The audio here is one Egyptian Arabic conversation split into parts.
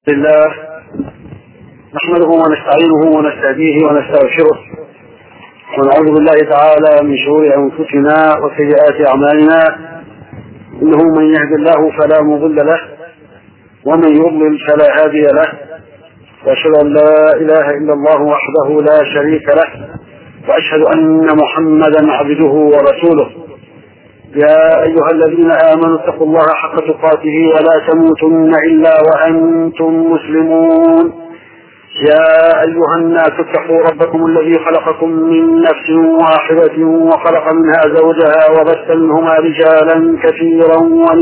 لله نحمده ونستعينه ونستهديه ونستغفره ونعوذ بالله تعالى من شرور انفسنا وسيئات اعمالنا انه من يهد الله فلا مضل له ومن يضلل فلا هادي له واشهد ان لا اله الا الله وحده لا شريك له واشهد ان محمدا عبده ورسوله يا أيها الذين آمنوا اتقوا الله حق تقاته ولا تموتن إلا وأنتم مسلمون يا أيها الناس اتقوا ربكم الذي خلقكم من نفس واحدة وخلق منها زوجها وبث منهما رجالا كثيرا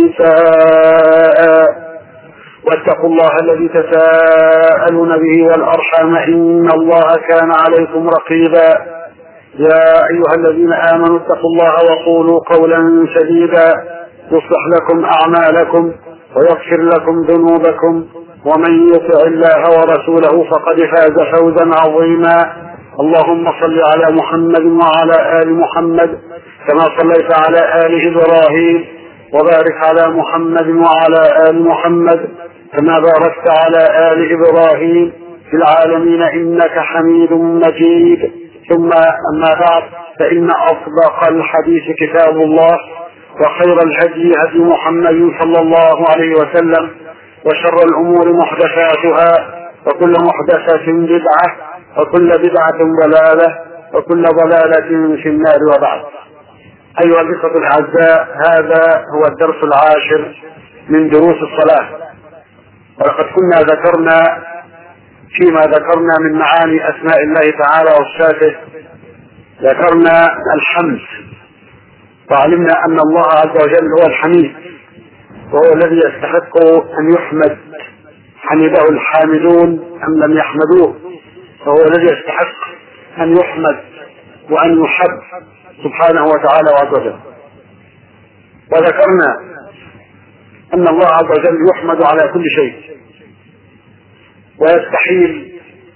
ونساء واتقوا الله الذي تساءلون به والأرحام إن الله كان عليكم رقيبا يا أيها الذين آمنوا اتقوا الله وقولوا قولا سديدا يصلح لكم أعمالكم ويغفر لكم ذنوبكم ومن يطع الله ورسوله فقد فاز فوزا عظيما اللهم صل على محمد وعلى آل محمد كما صليت على آل إبراهيم وبارك على محمد وعلى آل محمد كما باركت على آل إبراهيم في العالمين إنك حميد مجيد ثم أما بعد فإن أصدق الحديث كتاب الله وخير الهدي هدي محمد صلى الله عليه وسلم وشر الأمور محدثاتها وكل محدثة بدعة وكل بدعة ضلالة وكل ضلالة في النار وبعد أيها الإخوة الأعزاء هذا هو الدرس العاشر من دروس الصلاة ولقد كنا ذكرنا فيما ذكرنا من معاني اسماء الله تعالى وصفاته ذكرنا الحمد وعلمنا ان الله عز وجل هو الحميد وهو الذي يستحق ان يحمد حمده الحامدون ام لم يحمدوه فهو الذي يستحق ان يحمد وان يحب سبحانه وتعالى وعز وجل وذكرنا ان الله عز وجل يحمد على كل شيء ويستحيل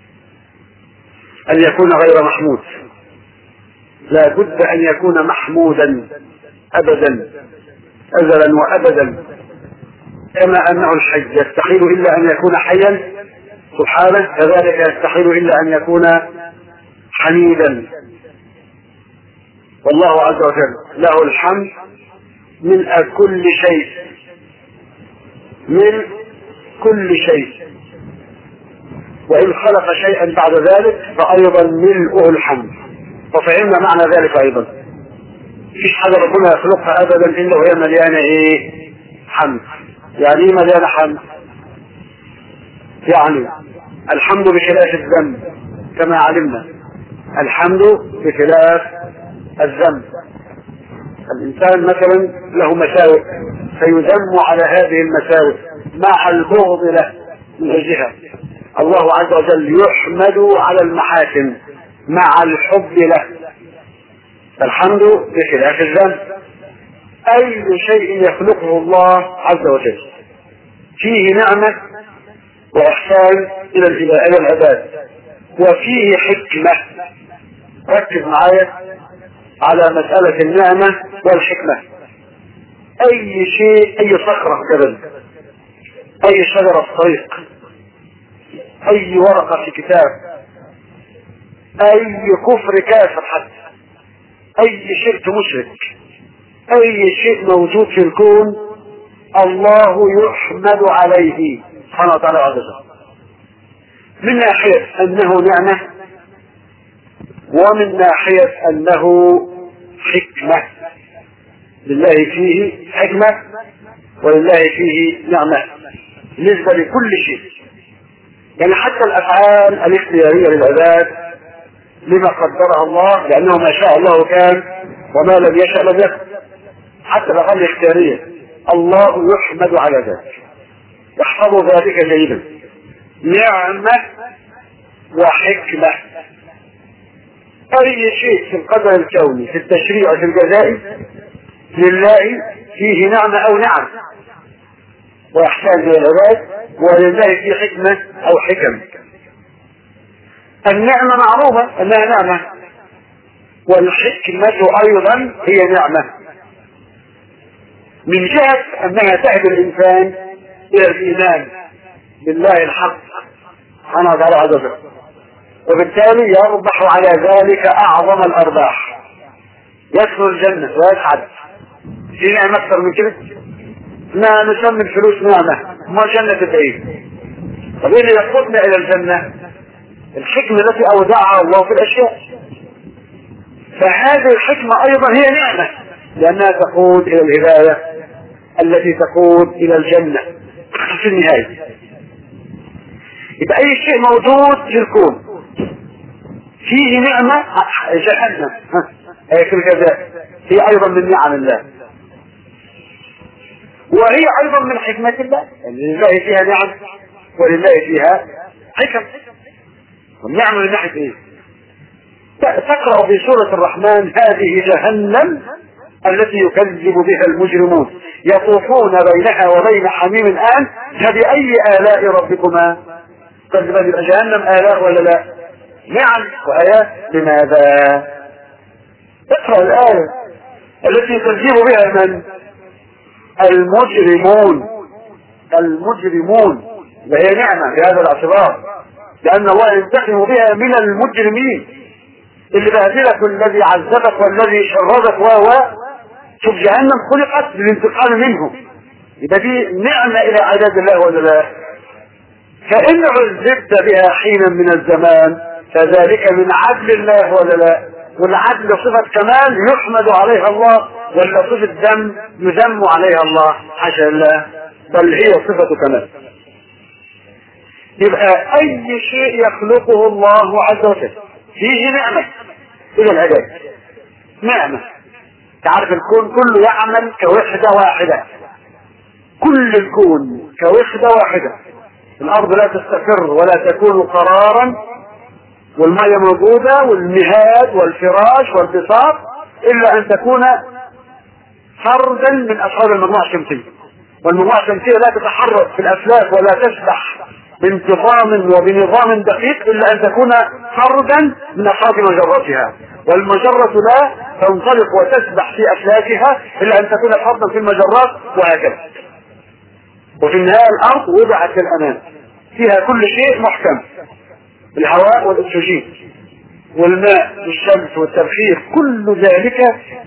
أن يكون غير محمود لا بد أن يكون محمودا أبدا أزلا وأبدا كما أنه الحي يستحيل إلا أن يكون حيا سبحانه كذلك يستحيل إلا أن يكون حميدا والله عز وجل له الحمد من كل شيء من كل شيء وإن خلق شيئا بعد ذلك فأيضا ملؤه الحمد وفهمنا معنى ذلك أيضا مفيش حاجة ربنا يخلقها أبدا إلا وهي مليانة إيه؟ حمد يعني إيه مليانة حمد؟ يعني الحمد بخلاف الذنب كما علمنا الحمد بخلاف الذنب الإنسان مثلا له مساوئ فيذم على هذه المساوئ مع البغض له من أجلها الله عز وجل يحمد على المحاسن مع الحب له الحمد بخلاف الذنب اي شيء يخلقه الله عز وجل فيه نعمة واحسان الى الى العباد وفيه حكمة ركز معايا على مسألة النعمة والحكمة اي شيء اي صخرة جبل اي شجرة في طريق اي ورقة في كتاب اي كفر كافر حتى اي شرك مشرك اي شيء موجود في الكون الله يحمد عليه سبحانه وتعالى وعزه من ناحية انه نعمة ومن ناحية انه حكمة لله فيه حكمة ولله فيه نعمة بالنسبة لكل شيء يعني حتى الافعال الاختياريه للعباد لما قدرها الله لانه ما شاء الله كان وما لم يشاء لم يكن حتى الافعال الاختياريه الله يحمد على ذلك يحفظ ذلك جيدا نعمه وحكمه اي شيء في القدر الكوني في التشريع في الجزاء لله فيه نعمه او نعم واحسان للعباد ولله في حكمة أو حكم النعمة معروفة أنها نعمة والحكمة أيضا هي نعمة من جهة أنها تهدي الإنسان إلى الإيمان بالله الحق سبحانه وتعالى عز وجل وبالتالي يربح على ذلك اعظم الارباح يدخل الجنة ويسعد في نعمة اكثر من كده ما نسمي الفلوس نعمة ما جنة البعيد طب ايه اللي يقودنا الى الجنة الحكمة التي اودعها الله في الاشياء فهذه الحكمة ايضا هي نعمة لانها تقود الى الهداية التي تقود الى الجنة في النهاية يبقى اي شيء موجود في الكون فيه نعمة جهنم هي في الجزاء هي ايضا من نعم الله وهي ايضا من حكمة الله لله فيها نعم ولله فيها حكم والنعم من ناحية ايه تقرأ في سورة الرحمن هذه جهنم التي يكذب بها المجرمون يطوفون بينها وبين حميم الآن فبأي آلاء ربكما تكذبان جهنم آلاء ولا لا نعم وآيات لماذا اقرأ الآية التي يكذب بها من المجرمون المجرمون وهي نعمة بهذا الاعتبار لأن الله ينتقم بها من المجرمين اللي بهدلك والذي عذبك والذي شردك و شوف جهنم خلقت للانتقام منه يبقى دي نعمة إلى عباد الله ولا لا؟ فإن عذبت بها حينا من الزمان فذلك من عدل الله ولا لا؟ والعدل صفة كمال يحمد عليها الله ولا صفة ذم يذم عليها الله حاشا الله بل هي صفة كمال يبقى أي شيء يخلقه الله عز وجل فيه نعمة إلى العباد نعمة تعرف الكون كله يعمل كوحدة واحدة كل الكون كوحدة واحدة الأرض لا تستقر ولا تكون قرارا والمية موجودة والمهاد والفراش والبساط إلا أن تكون فردا من أصحاب المجموعة الشمسية والمجموعة الشمسية لا تتحرك في الأفلاك ولا تسبح بانتظام وبنظام دقيق إلا أن تكون فردا من أصحاب مجرتها والمجرة لا تنطلق وتسبح في أفلاكها إلا أن تكون فردا في المجرات وهكذا وفي النهاية الأرض وضعت في الأمان فيها كل شيء محكم الهواء والأكسجين والماء والشمس والتبخير كل ذلك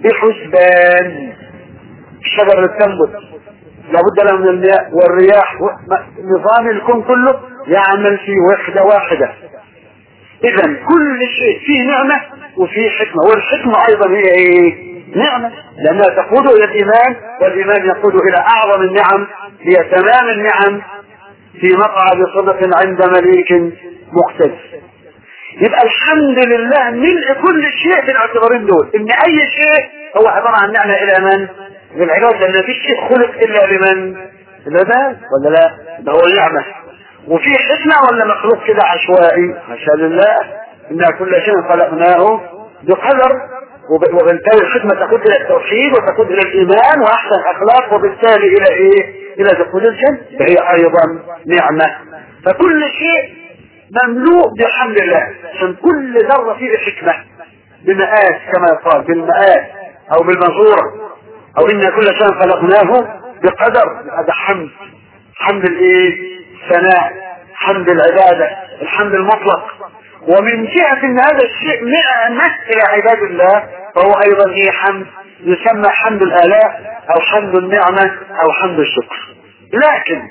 بحسبان الشجر اللي بتنبت لابد له من الماء والرياح نظام الكون كله يعمل في وحدة واحدة اذا كل شيء فيه نعمة وفيه حكمة والحكمة ايضا هي ايه نعمة لانها تقود الى الايمان والايمان يقود الى اعظم النعم هي تمام النعم في مقعد صدق عند مليك مقتدر يبقى الحمد لله ملء كل شيء في الاعتبارين دول ان اي شيء هو عبارة عن نعمة الى من للعباد لان مفيش شيء خلق الا لمن العباد ولا لا ده هو نعمة وفي حكمة ولا مخلوق كده عشوائي حاشا لله ان كل شيء خلقناه بقدر وبالتالي الحكمة تقود الى التوحيد وتقود الى الايمان واحسن اخلاق وبالتالي الى ايه الى دخول الجنة فهي ايضا نعمة فكل شيء مملوء بحمد الله عشان كل ذرة فيه حكمة بمآت كما يقال بالمآت او بالمنظورة او ان كل شيء خلقناه بقدر هذا حمد حمد الايه ثناء حمد العبادة الحمد المطلق ومن جهة ان هذا الشيء نعمة الى عباد الله فهو ايضا هي حمد يسمى حمد الالاء او حمد النعمة او حمد الشكر لكن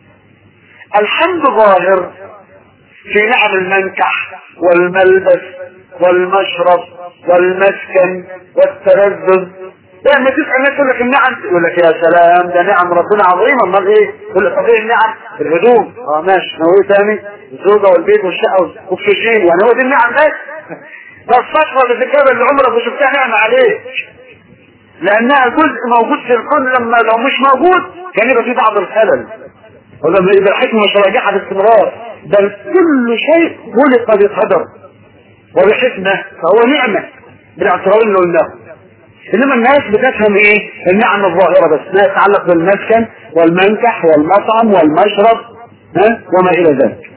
الحمد ظاهر في نعم المنكح والملبس والمشرب والمسكن والتلذذ لما تسأل الناس يقول لك النعم يقول لك يا سلام ده نعم ربنا عظيمة امال ايه؟ يقول لك طبيعي النعم الهدوم اه ماشي هو ايه تاني؟ الزوجة والبيت والشقة والاكسجين يعني هو دي النعم بس ده الصخرة اللي في الجبل اللي عمرك ما شفتها نعمة عليك لانها جزء موجود في الكون لما لو مش موجود كان يبقى في بعض الخلل ولما يبقى الحكمة مش راجعة باستمرار بل كل شيء خلق بقدر وبحكمة فهو نعمة بالاعتبار اللي قلناه انما الناس بتفهم ايه النعم الظاهرة بس ما يتعلق بالمسكن والمنكح والمطعم والمشرب ها وما الى ذلك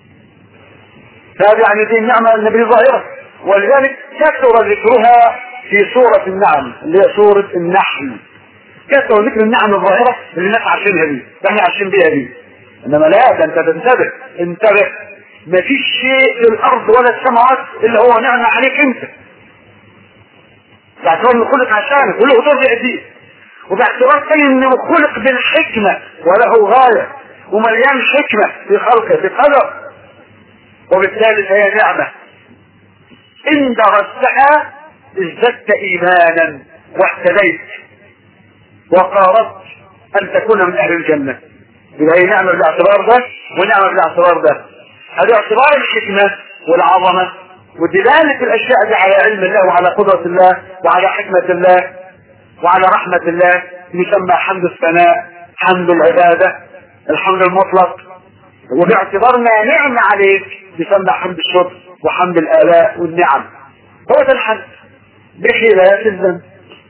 فهذه يعني دي النعمة النبي ظاهرة ولذلك كثر ذكرها في سورة النعم اللي هي سورة النحل كثر ذكر النعم الظاهرة اللي الناس عارفينها دي احنا عارفين بيها دي انما لا ده انت تنتبه انتبه ما فيش شيء في الارض ولا السماوات الا هو نعمة عليك انت باعتبار انه خلق عشانك وله دور بيأديه وباعتبار تاني انه خلق بالحكمة وله غاية ومليان حكمة في خلقه في قدر وبالتالي فهي نعمة إن درستها ازددت إيمانا واهتديت وقاربت أن تكون من أهل الجنة يبقى هي نعمة بالاعتبار ده ونعمة بالاعتبار ده هذا اعتبار الحكمة والعظمة ودلالة الأشياء دي على علم الله وعلى قدرة الله وعلى حكمة الله وعلى رحمة الله يسمى حمد الثناء حمد العبادة الحمد المطلق وباعتبارنا نعمة عليك يسمى حمد الشكر وحمد الآلاء والنعم هو ده الحمد بخلاف الذنب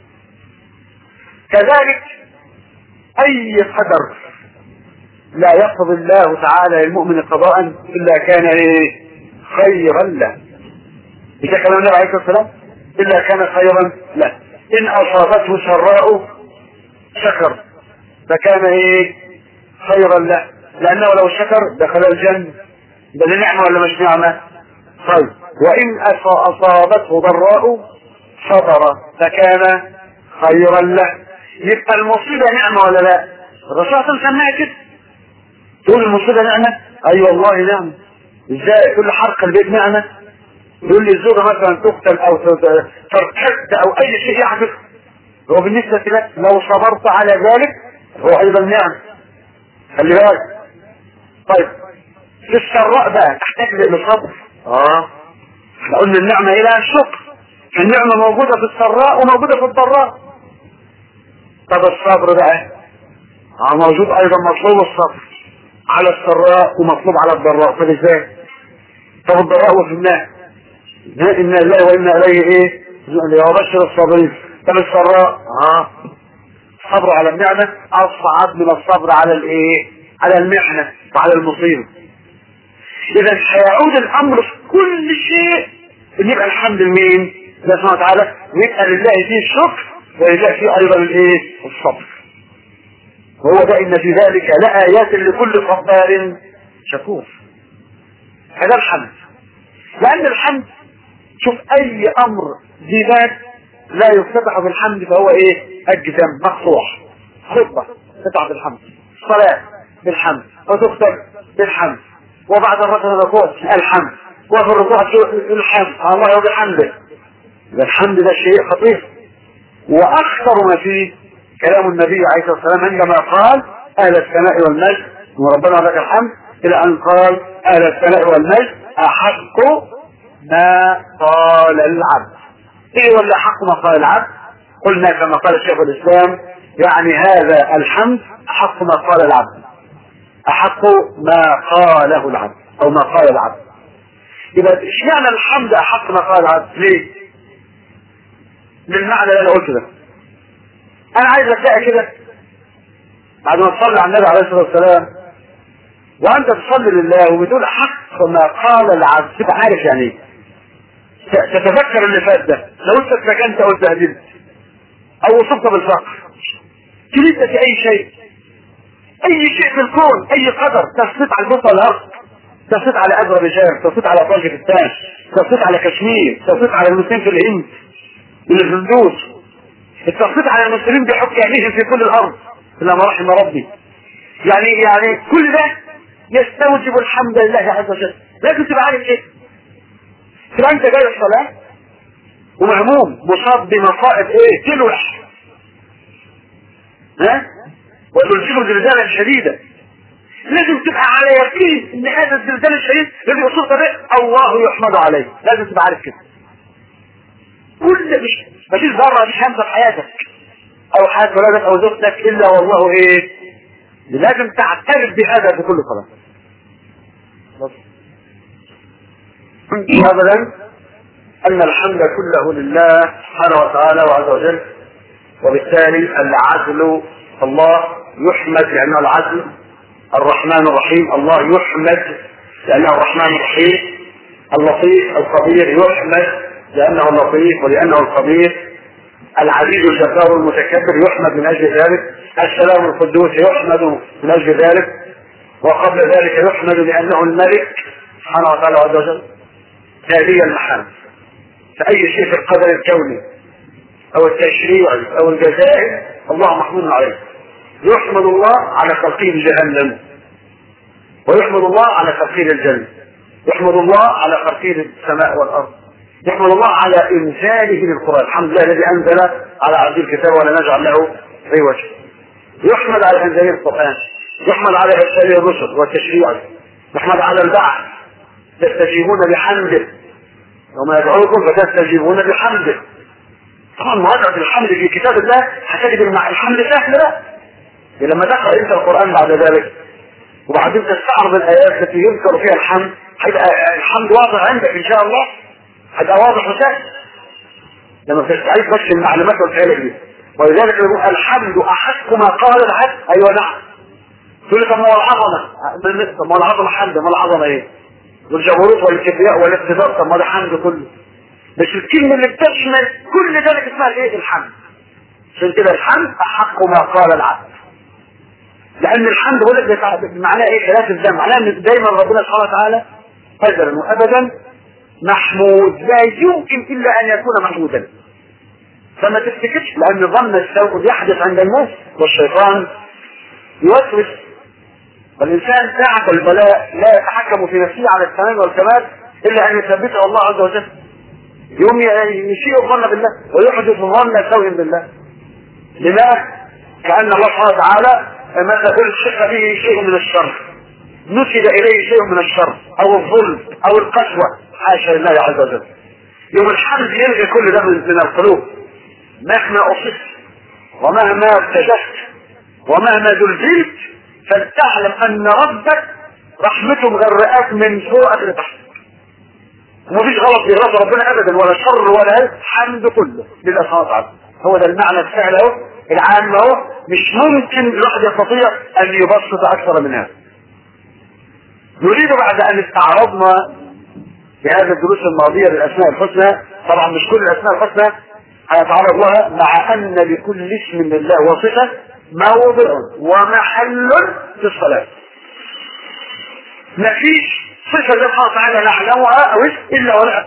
كذلك أي قدر لا يقضي الله تعالى للمؤمن قضاء إلا كان إيه خيرا له إذا كان النبي عليه الصلاة والسلام إلا كان خيرا له إن أصابته سراء شكر فكان إيه خيرا له لأنه لو شكر دخل الجنة ده نعمة ولا مش نعمة طيب وإن أصابته ضراء صبر فكان خيرا له يبقى المصيبة نعمة ولا لا الرسول صلى الله عليه وسلم كده تقول المصيبة نعمة اي أيوة والله نعمة ازاي كل حرق البيت نعمة يقول لي الزوجة مثلا تقتل او ترتد او اي شيء يحدث هو بالنسبة لك لو صبرت على ذلك هو ايضا نعمة خلي بالك طيب في السراء بقى تحتاج لصبر اه احنا قلنا النعمة الى الشكر النعمة موجودة في السراء وموجودة في الضراء طب الصبر بقى اه موجود ايضا مطلوب الصبر على السراء ومطلوب على الضراء طب ازاي طب الضراء وفي النار إنا الله وإنا إليه إيه ليبشر الصابرين طب السراء اه الصبر على النعمة أصعب من الصبر على الإيه على المحنة وعلى المصيبة إذا هيعود الأمر في كل شيء إن يبقى الحمد لمين؟ الله سبحانه وتعالى ويبقى لله فيه الشكر ولله فيه أيضا الإيه؟ الصبر وهو ده إن في ذلك لآيات لكل صبار شكور هذا الحمد لأن الحمد شوف أي أمر ذات لا يفتتح بالحمد فهو إيه؟ أجزم مقطوع خطبة تقطع بالحمد صلاة بالحمد وتختم بالحمد وبعد الركعة الركوع الحمد وفي الركوع الحمد الله وبحمده الحمد ده شيء خطير واخطر ما فيه كلام النبي عليه الصلاه والسلام عندما قال اهل الثناء والمجد وربنا لك الحمد الى ان قال اهل الثناء والمجد احق ما قال العبد ايه ولا احق ما قال العبد قلنا كما قال الشيخ الاسلام يعني هذا الحمد احق ما قال العبد احق ما قاله العبد او ما قال العبد يبقى اشمعنى الحمد احق ما قال العبد ليه بالمعنى اللي انا قلته ده انا عايزك بقى كده بعد ما تصلي على النبي عليه الصلاه والسلام وانت تصلي لله وبتقول حق ما قال العبد تبقى عارف يعني ايه تتذكر اللي فات ده لو انت اتسجنت او اتبهدلت او وصفت بالفقر كلمت في اي شيء اي شيء في الكون اي قدر تسليط على البوصه والارض تسليط على اذربيجان تسليط على طاجكستان تسليط على كشمير تسليط على المسلمين في الهند من الهندوس التسليط على المسلمين بحكم عينيهم في كل الارض الا ما رحم ربي يعني يعني كل ده يستوجب الحمد لله عز وجل لازم تبقى عارف ايه تبقى انت جاي الصلاه ومهموم مصاب بمصائب ايه تلوح ها وتلزمه زلزالا شديدا لازم تبقى على يقين ان هذا الزلزال الشديد الذي اصبت به الله يحمد عليه لازم تبقى عارف كده كل مش مفيش ذره مش همسه في حياتك او حياه ولادك او زوجتك الا والله ايه لازم تعترف بهذا في كل صلاه ابدا ان الحمد كله لله سبحانه وتعالى وعز وجل وبالتالي العدل الله يحمد لانه العدل الرحمن الرحيم الله يحمد لانه الرحمن الرحيم اللطيف الخبير يحمد لانه اللطيف ولانه الخبير العزيز الجبار المتكبر يحمد من اجل ذلك السلام القدوس يحمد من اجل ذلك وقبل ذلك يحمد لأنه الملك سبحانه وتعالى عز وجل هذه المحامد فأي شيء في القدر الكوني أو التشريعي أو الجزائي الله محمود عليه يحمد الله على تلقين جهنم ويحمد الله على تلقين الجنة يحمد الله على تلقين السماء والأرض يحمد الله على إنزاله للقرآن الحمد لله الذي أنزل على عبد الكتاب ولا نجعل له أي وجه يحمد على إنزال القرآن يحمد على إرسال الرسل والتشريع يحمد على البعث تستجيبون بحمده وما يدعوكم فتستجيبون بحمده طبعا مراجعة الحمد في كتاب الله هتجد الحمد سهل لا لما تقرأ انت القرآن بعد ذلك وبعدين تستعرض الآيات التي يذكر فيها الحمد هيبقى الحمد واضح عندك إن شاء الله هيبقى واضح وسهل لما تستعيد بس المعلومات والفعل دي ولذلك يقول الحمد أحق ما قال العبد أيوة نعم تقول لي طب ما هو العظمة طب ما هو العظمة حمد ما العظمة ايه؟ والجبروت والكبرياء والاقتدار طب ما ده حمد كله بس الكلمة اللي بتشمل كل ذلك اسمها الايه؟ الحمد عشان كده الحمد أحق ما قال العبد لأن الحمد بقول لك معناه ايه؟ خلاف الذنب معناه ان دايما ربنا سبحانه وتعالى أزلا وأبدا محمود لا يمكن إلا أن يكون محمودا فما تفتكرش لأن ظن السوء يحدث عند الناس والشيطان يوسوس والإنسان ساعة البلاء لا يتحكم في نفسه على التمام والكمال إلا أن يثبته الله عز وجل يوم يشيء الظن بالله ويحدث ظن سوء بالله لماذا؟ كأن الله سبحانه وتعالى ماذا ألصق به شيء من الشر نسب إليه شيء من الشر أو الظلم أو القسوة حاشا لله عز وجل يوم الحمد يلغي كل ده من القلوب مهما أصبت ومهما ارتجفت ومهما زلزلت فلتعلم أن ربك رحمته مغرقاك من فوق لتحت ومفيش غلط في غلط ربنا ابدا ولا شر ولا حمد كله لله سبحانه وتعالى هو ده المعنى الفعل اهو العام اهو مش ممكن الواحد يستطيع ان يبسط اكثر من هذا نريد بعد ان استعرضنا في هذه الدروس الماضية للأسماء الحسنى طبعا مش كل الأسماء الحسنى هنتعرض لها مع أن لكل اسم لله وصفة موضع ومحل في الصلاة مفيش صفة لله سبحانه وتعالى نعلمها أو اسم إلا ولا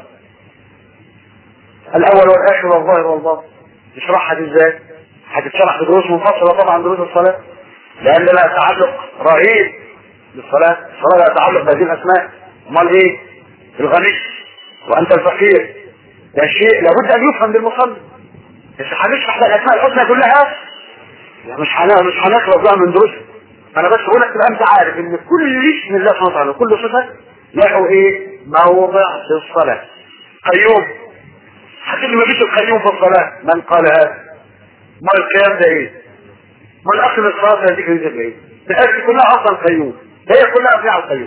الأول والآخر والظاهر والباطن نشرحها دي ازاي؟ هتتشرح في دروس منفصلة طبعا دروس الصلاة لأن لها تعلق رهيب بالصلاة الصلاة لها تعلق بهذه الأسماء أمال إيه؟ الغني وأنت الفقير ده شيء لابد أن يفهم للمصلي بس هنشرح الأسماء الحسنى كلها مش هن- مش هنخلص بقى من دروس أنا بس بقول لك تبقى أنت عارف إن كل اسم الله سبحانه وتعالى كل صفة له إيه؟ موضع في الصلاة قيوم هتقول ما فيش القيوم في الصلاة من قال هذا؟ ما القيام ده إيه؟ ما الأصل الصلاة هذيك دي إيه؟ الآية كلها أصلا قيوم هي كلها أفعال القيوم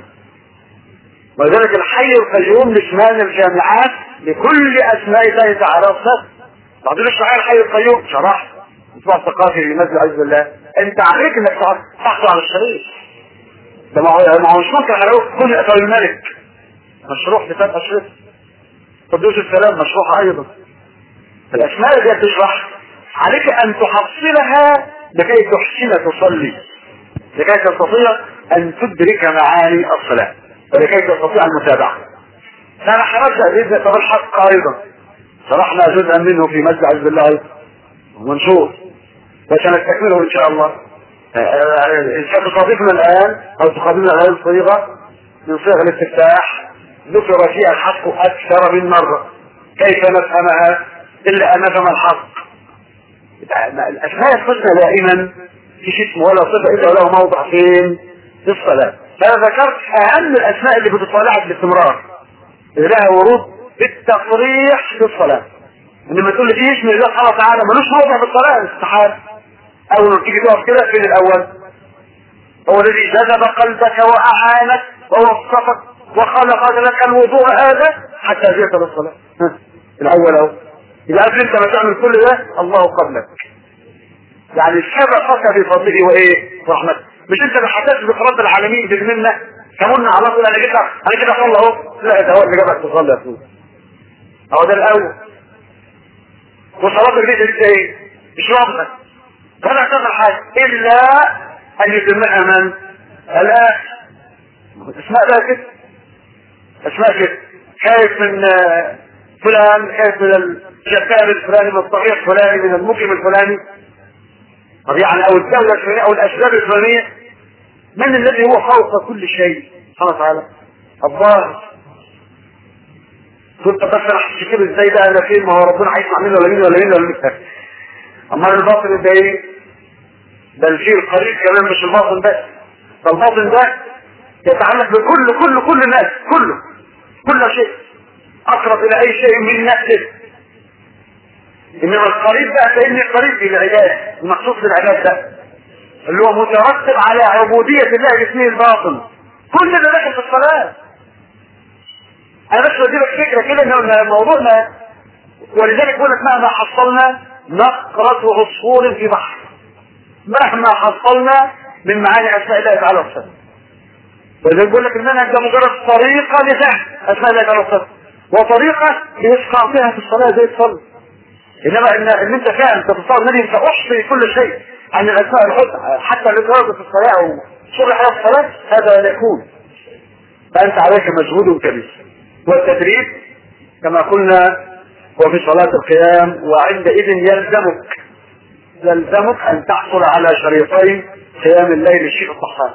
ولذلك الحي القيوم لشمال الجامعات لكل اسماء الله تعالى وصفاته بعدين اشرح الحي القيوم شرحت اسبوع ثقافي لمسجد عز الله انت عليك انك تحصل على الشريط ده ما هو ما هو مش ممكن على كل اسماء الملك مشروح بفتح الشريط قدوس السلام مشروح ايضا الاسماء اللي بتشرح عليك ان تحصلها لكي تحسن تصلي لكي تستطيع ان تدرك معاني الصلاه ولكي تستطيع المتابعة فأنا حرجت بإذن طب الحق أيضا شرحنا جزءا منه في مسجد عز الله أيضا ومنشور وسنستكمله إن شاء الله إن شاء تستضيفنا الآن أو تقابلنا هذه الصيغة من صيغ الاستفتاح ذكر فيها الحق أكثر من مرة كيف نفهمها إلا أن نفهم الحق الأسماء الحسنى دائما في اسم ولا صفة إلا له موضع فين في الصلاة فأنا ذكرت أهم الأسماء اللي بتطالعك باستمرار اللي لها ورود بالتصريح في الصلاة إنما تقول لي في اسم الله سبحانه وتعالى ملوش موضع في الصلاة استحال أول ما تيجي تقف كده فين الأول هو الذي جذب قلبك وأعانك ووصفك وخلق لك الوضوء هذا حتى جئت للصلاة ها، الأول أهو إذا قبل أنت ما تعمل كل ده الله قبلك يعني سبقك بفضله وإيه رحمته مش انت ما حسيتش بفرد العالمين بذمنا كملنا على طول انا كده انا كده اصلي اهو لا ده هو اللي جابك تصلي يا اخويا اهو ده الاول وصلاه البيت دي ايه مش واضحه فلا تفعل حاجه الا ان يتمها من الاخر اسماء بقى كده اسماء كده خايف من آه، فلان خايف من الجبار الفلاني من الطريق الفلاني من المقيم الفلاني طب يعني او الدولة الفلانية او الاسباب الفلانية من الذي هو فوق كل شيء سبحانه وتعالى الله كنت بس انا هشتكي ازاي ده انا فين ما هو ربنا هيسمع مني ولا مني ولا مني ولا مني اما الباطن ده ايه ده الشيء القريب كمان مش الباطن بس فالباطن ده يتعلق بكل كل كل الناس كله كل شيء اقرب الى اي شيء من نفسه انما القريب بقى فاني قريب للعباد المخصوص بالعباد ده اللي هو مترتب على عبودية الله باسمه الباطن كل ده داخل في الصلاة انا بس بدي لك فكرة كده ان الموضوع ما ولذلك بقول لك مهما حصلنا نقرة عصفور في بحر مهما حصلنا من معاني اسماء الله تعالى وصفاته ولذلك بقول لك المنهج ده مجرد طريقة لفهم اسماء الله تعالى وصفاته وطريقة يسقع فيها في الصلاة زي الصلاة انما ان, إن انت فاهم تتصور النبي انت احصي كل شيء عن الاسماء الحسنى حتى الادراج في الصلاة وشرح الصلاة هذا لا يكون فانت عليك مجهود كبير والتدريب كما قلنا هو في صلاة القيام وعندئذ يلزمك يلزمك ان تحصل على شريطين قيام الليل الشيخ الطحان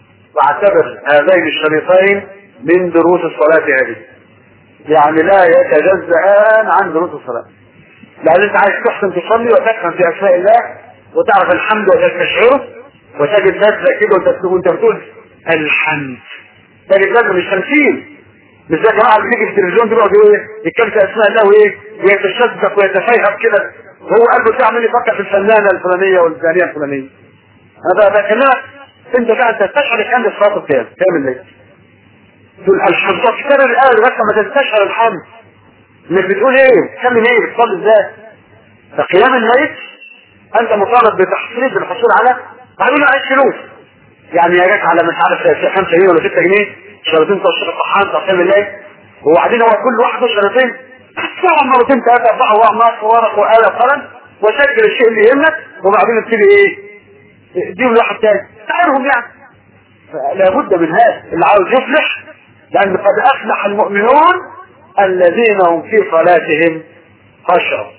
واعتبر هذين الشريطين من دروس الصلاة هذه يعني لا يتجزئان عن دروس الصلاة لأن أنت عايز تحسن تصلي وتفهم في أسماء الله وتعرف الحمد وتستشعره وتجد لذة كده وأنت وأنت بتقول الحمد تجد لذة مش تمثيل مش زي جماعة اللي بيجي في التلفزيون بيقعد ايه يتكلم في أسماء الله وإيه ويتشدق ويتفيهق كده هو قلبه تعمل يفكر في الفنانة الفلانية والفلانية الفلانية هذا بكلمك أنت بقى تستشعر الحمد في صلاة القيام كامل الليل تقول الحمد تكرر الآية بس ما تستشعر الحمد انك بتقول ايه تكمل ايه بتصلي ازاي فقيام الليل انت مطالب بتحصيل بالحصول على بعدين عايز فلوس يعني يا جاك على مش عارف 5 جنيه ولا 6 جنيه شريطين تشرب الطحان تقيم الليل وبعدين هو كل واحده شريطين ساعة مرتين ثلاثة أربعة وأعماق وورق وآلة وقلم وسجل الشيء اللي يهمك وبعدين ابتدي إيه؟ اديهم لواحد تاني تعرفهم يعني لابد من هذا اللي عاوز يفلح لأن قد أفلح المؤمنون الذين هم في صلاتهم خشعوا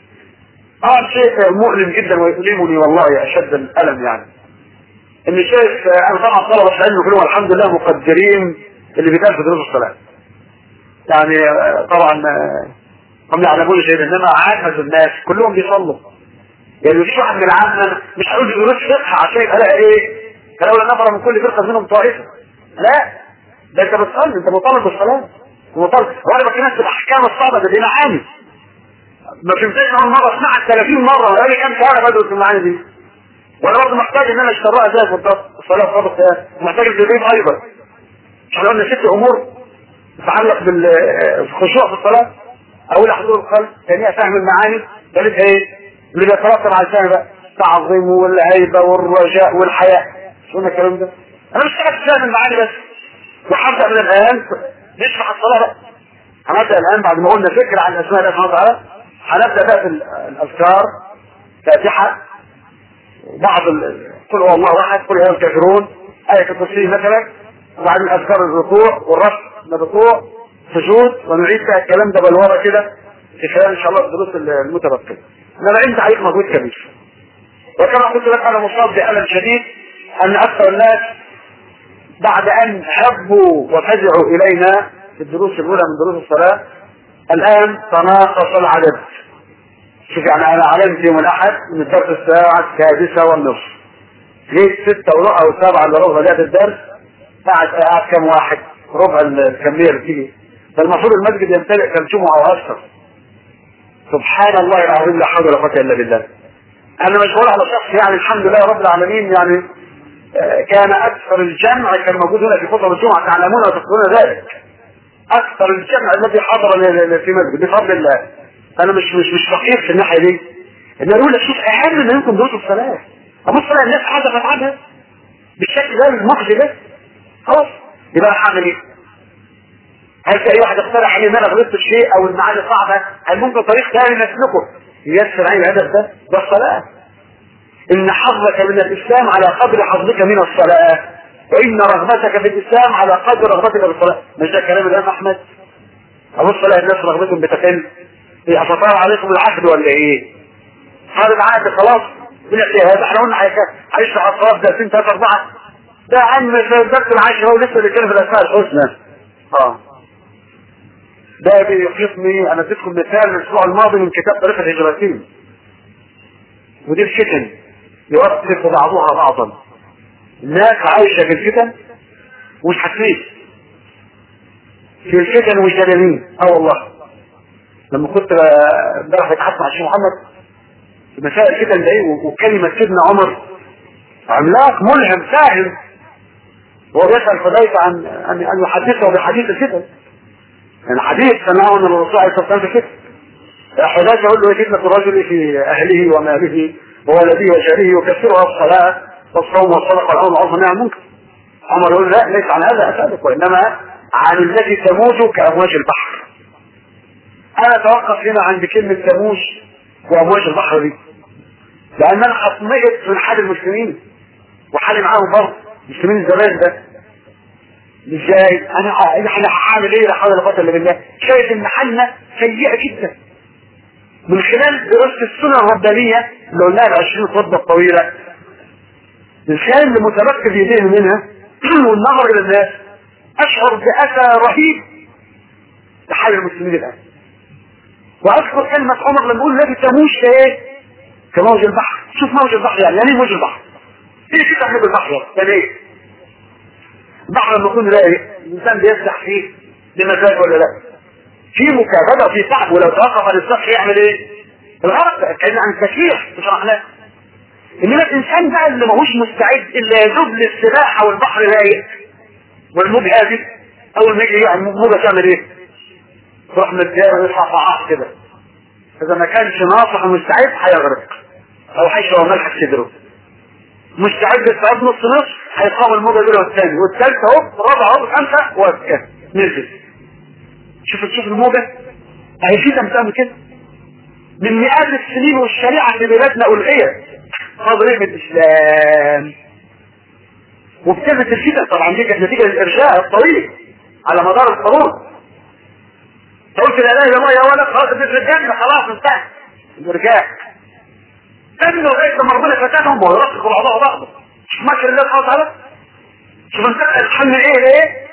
قال شيء مؤلم جدا ويؤلمني والله اشد الالم يعني ان شايف انا طبعا طلبه العلم كلهم الحمد لله مقدرين اللي بيتقال في دروس الصلاه يعني طبعا هم يعلمون شيء انما عامة الناس كلهم بيصلوا يعني مفيش واحد من العامة مش هقول دروس فقه عشان يبقى لها ايه فلولا نفر من كل فرقه منهم طائفه لا ده انت بتصلي انت مطالب بالصلاه وطلب وانا بكلمك في الاحكام الصعبه ده دي معاني ما فهمتش اول مره اسمعها 30 مره بقالي كام سنه بدرس المعاني دي وانا برضه محتاج ان انا اشتغلها زي بالضبط الصلاه فرض القيام ومحتاج التدريب ايضا احنا قلنا ست امور تتعلق بالخشوع في الصلاه اولها حضور القلب ثانيها فهم المعاني ثالثها ايه اللي بيترتب على الفهم بقى التعظيم والهيبه والرجاء والحياء شو قلنا الكلام ده انا مش قاعد فاهم المعاني بس وهبدا من الان نشرح الصلاة بقى هنبدأ الآن بعد ما قلنا فكرة عن أسماء الله سبحانه وتعالى هنبدأ بقى في الأذكار فاتحة بعض قل هو الله أحد قل هو الكافرون آية التفسير مثلا وبعدين أذكار الركوع والرفع من الركوع سجود ونعيد بقى الكلام ده بالورا كده في خلال إن شاء الله الدروس المتبقية أنا عندي عليك مجهود كبير وكما قلت لك أنا مصاب بألم شديد أن أكثر الناس بعد ان هبوا وفزعوا الينا في الدروس الاولى من دروس الصلاة الان تناقص العدد شوف يعني انا علمت يوم الاحد من الدرس الساعة السادسة والنصف جيت ستة وربع او سبعة الا ربع بدأت الدرس قاعد قاعد كم واحد ربع الكمية اللي تيجي ده المفروض المسجد يمتلئ كم جمعة او اكثر سبحان الله العظيم لا حول ولا قوة الا بالله انا مش بقول على شخص يعني الحمد لله رب العالمين يعني كان اكثر الجمع كان موجود هنا في خطبه الجمعه تعلمون وتذكرون ذلك اكثر الجمع الذي حضر في مسجد بفضل الله انا مش مش مش فقير في الناحيه دي ان اقول لك شوف اهم من يمكن دروس الصلاه ابص الاقي الناس قاعده فتعبها بالشكل ده المخزي ده خلاص يبقى انا هعمل ايه؟ هل في اي واحد اقترح عليه ان انا غلطت في شيء او المعاني صعبه هل ممكن طريق ثاني نسلكه ييسر علي الهدف ده؟ ده الصلاه ان حظك من الاسلام على قدر حظك من الصلاة وان رغبتك في الاسلام على قدر رغبتك في الصلاه مش ده كلام الامام احمد ابص الاقي الناس رغبتهم بتقل هي افطار عليكم العهد ولا ايه؟ هذا العهد خلاص من هذا احنا قلنا هيشرح على الصلاه درسين ثلاثه اربعه ده عم في درس العشره ولسه بيتكلم في الاسماء الحسنى اه ده بيقيسني انا اديتكم مثال الاسبوع الماضي من كتاب طريق الهجرتين ودي الفتن يوصف بعضها بعضا الناس عايشه في الفتن ومش حاسين في الفتن والجنانين اه والله لما كنت امبارح بتحدث مع الشيخ محمد في مسائل الفتن ده وكلمه سيدنا عمر عملاق ملهم فاهم هو بيسال حذيفه عن ان ان يحدثه بحديث الفتن يعني حديث سمعه من الرسول عليه الصلاه والسلام في الفتن حذيفه يقول له فتنه الرجل في اهله وماله وولده وجاره يكثرها الصلاه والصوم والصدقه والامر بالمعروف والنهي عن المنكر عمر يقول لا ليس عن هذا اسالك وانما عن التي تموج كامواج البحر انا اتوقف هنا عند كلمه تموج وامواج البحر دي لان انا اطمئت من حال المسلمين وحالي معاهم برضه مسلمين الزمان ده ازاي انا احنا هعمل ايه لا حول ولا قوه الا بالله شايف ان حالنا سيئه جدا من خلال دراسه السنه الربانيه اللي قلناها ال 20 خطبه الطويله من خلال اللي متمكن بيديه منها والنظر الى الناس اشعر باذى رهيب لحال المسلمين الان واذكر كلمه عمر لما يقول الذي تموج كايه؟ كموج البحر شوف موج البحر يعني يعني ايه موج البحر؟ ايه كده احنا بالبحر يعني ايه؟ البحر لما يكون رايق الانسان بيسبح فيه بمزاج ولا لا؟ في مكابده وفي تعب ولو توقف عن السبح يعمل ايه؟ الغرق كان عن تكليف شرحناه انما الانسان بقى اللي ماهوش مستعد الا يذوب للسباحه والبحر رايق والموج هادي اول ما يجي يعني الموجه تعمل ايه؟ تروح مديها ويصفعات كده اذا ما كانش ناصح ومستعد هيغرق او هيشرب ملح في صدره مستعد استعد نص نص هيقام الموجه الاولى والثاني والثالث اهو الرابع اهو الخامسه وكده نزل شوف شوف الموجه اهي في بتعمل كده من مئات السنين والشريعه في بلادنا الغيت نظريه الاسلام وابتدت الفتن طبعا دي كانت نتيجه للارجاء الطويل على مدار القرون قلت لا اله الا الله يا ولد خلاص في الجنه خلاص انتهى الارجاء استنوا لغايه لما ربنا فتنهم ويرققوا بعضهم بعضا مش مكر الله سبحانه وتعالى شوف انت الحل ايه ايه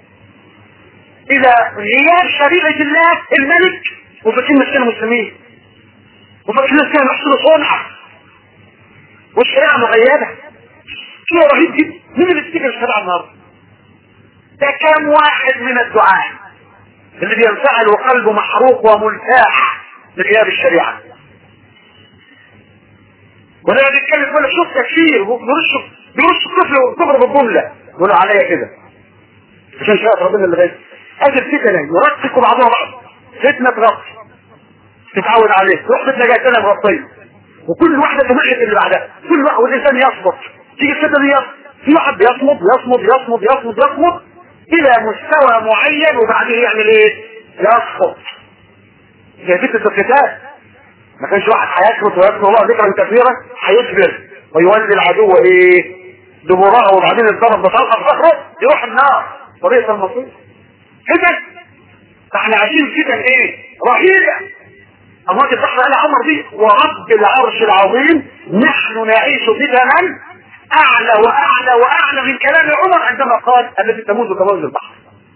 الى غياب شريعه الله الملك وفاكرين نفسنا مسلمين وفاكرين نفسنا نحصل صنعه والشريعه مغيبه شيء رهيب جدا مين اللي بيفتكر الشريعه النهارده؟ ده كام واحد من الدعاء اللي بينفعل وقلبه محروق وملتاح لغياب الشريعه ولما بيتكلم يقول شوف تكفير بيرش بيرش الطفل كفر بالجمله يقولوا عليا كده عشان شايف ربنا اللي غير هذه الفتنه يرتقوا بعضها بعض فتنه تغطي تتعود عليه تروح فتنه جايه تانيه مغطيه وكل واحده تمشي اللي بعدها كل واحد والانسان يصمت تيجي الفتنه دي يصمت في واحد بيصمت يصمت يصمت يصمت يصمت الى مستوى معين وبعدين يعمل ايه؟ يسقط زي فتنه القتال ما كانش واحد هيسكت ويذكر الله ذكرا كثيرا هيصبر ويولي العدو ايه؟ دبرها وبعدين يتضرب بطلقه في ظهره يروح النار طريقه المصير فتن فاحنا عايشين فتن ايه؟ رهيبه امواج البحر قال عمر دي ورب العرش العظيم نحن نعيش فتنا اعلى واعلى واعلى من كلام عمر عندما قال التي تموت كموج البحر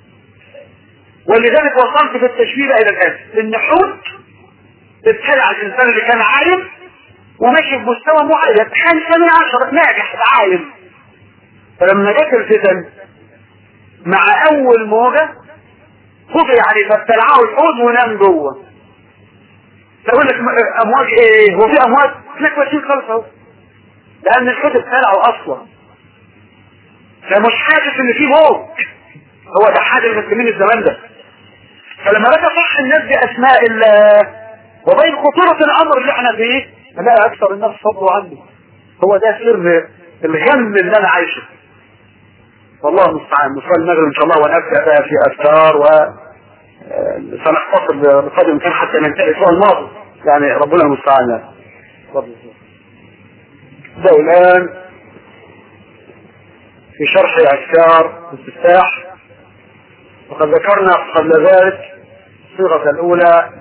ولذلك وصلت في التشبيه الى الان ان حوت ابتلع الانسان اللي كان عالم وماشي بمستوى معين خمسة من عشرة ناجح عالم فلما جت الفتن مع اول موجة خفي عليه فابتلعه الحوت ونام جوه تقول لك امواج ايه هو في امواج لك ماشيين خالص اهو لان الحوت ابتلعه اصلا فمش حاسس ان في موج هو ده حال المسلمين الزمان ده فلما بدا صح الناس باسماء الله وبين خطورة الامر اللي احنا فيه لا اكثر الناس فضلوا عني هو ده سر الغم اللي انا عايشه والله المستعان نصلي المغرب ان شاء الله ونبدا بقى في اذكار و سنختصر بقدر الامكان حتى ننتهي الاسبوع الماضي يعني ربنا المستعان يعني ده الان في شرح أذكار الاستفتاح وقد ذكرنا قبل ذلك الصيغة الأولى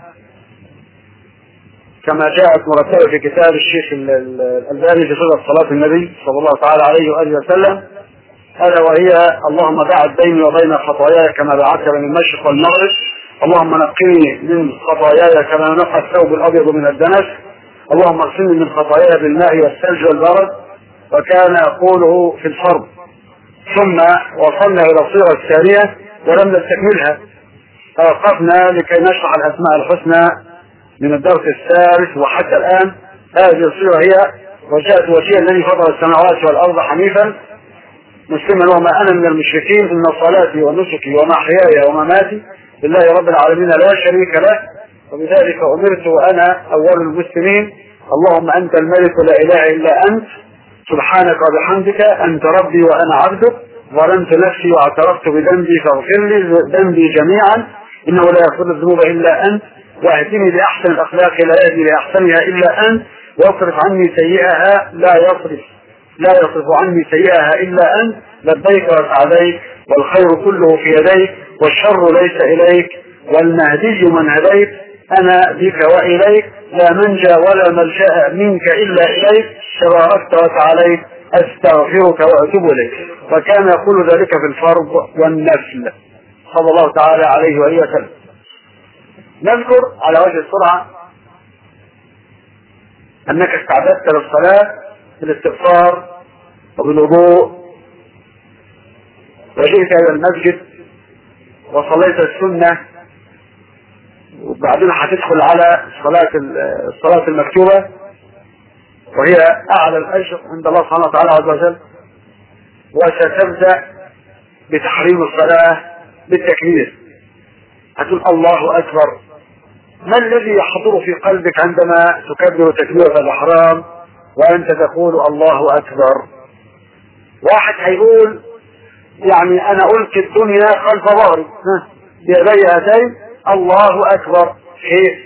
كما جاءت مرتبة في كتاب الشيخ الألباني في صيغة صلاة النبي صلى الله تعالى عليه وآله وسلم ألا وهي اللهم باعد بيني وبين خطاياي كما بعدت بين المشرق والمغرب اللهم نقني من خطاياي كما نقى الثوب الأبيض من الدنس اللهم اغسلني من خطاياي بالماء والثلج والبرد وكان يقوله في الفرض ثم وصلنا إلى الصيغة الثانية ولم نستكملها توقفنا لكي نشرح الأسماء الحسنى من الدرس الثالث وحتى الآن هذه الصيغة هي وجاءت وجيه الذي فطر السماوات والأرض حنيفا مسلما وما أنا من المشركين إن صلاتي ونسكي ومحياي ومماتي لله رب العالمين لا شريك له وبذلك أمرت وأنا أول المسلمين اللهم أنت الملك لا إله إلا أنت سبحانك وبحمدك أنت ربي وأنا عبدك ظلمت نفسي واعترفت بذنبي فاغفر لي ذنبي جميعا إنه لا يغفر الذنوب إلا أنت واهدني لأحسن الأخلاق لا يهدي لأحسنها إلا أنت واصرف عني سيئها لا يصرف لا يصرف عني سيئها إلا أنت لبيك وسعديك والخير كله في يديك والشر ليس إليك والمهدي من هديت أنا بك وإليك لا منجى ولا ملجأ منك إلا إليك تباركت وتعاليت أستغفرك وأتوب إليك وكان يقول ذلك في الفرض والنفل صلى الله تعالى عليه وآله وسلم نذكر على وجه السرعة أنك استعددت للصلاة بالاستغفار وبالوضوء وجئت إلى المسجد وصليت السنة وبعدين هتدخل على صلاة الصلاة المكتوبة وهي أعلى الأجر عند الله سبحانه وتعالى عز وجل وستبدأ بتحريم الصلاة بالتكبير هتقول الله أكبر ما الذي يحضر في قلبك عندما تكبر تكبيرة الإحرام وأنت تقول الله أكبر واحد هيقول يعني أنا ألقي الدنيا خلف ظهري بيدي هاتين الله أكبر كيف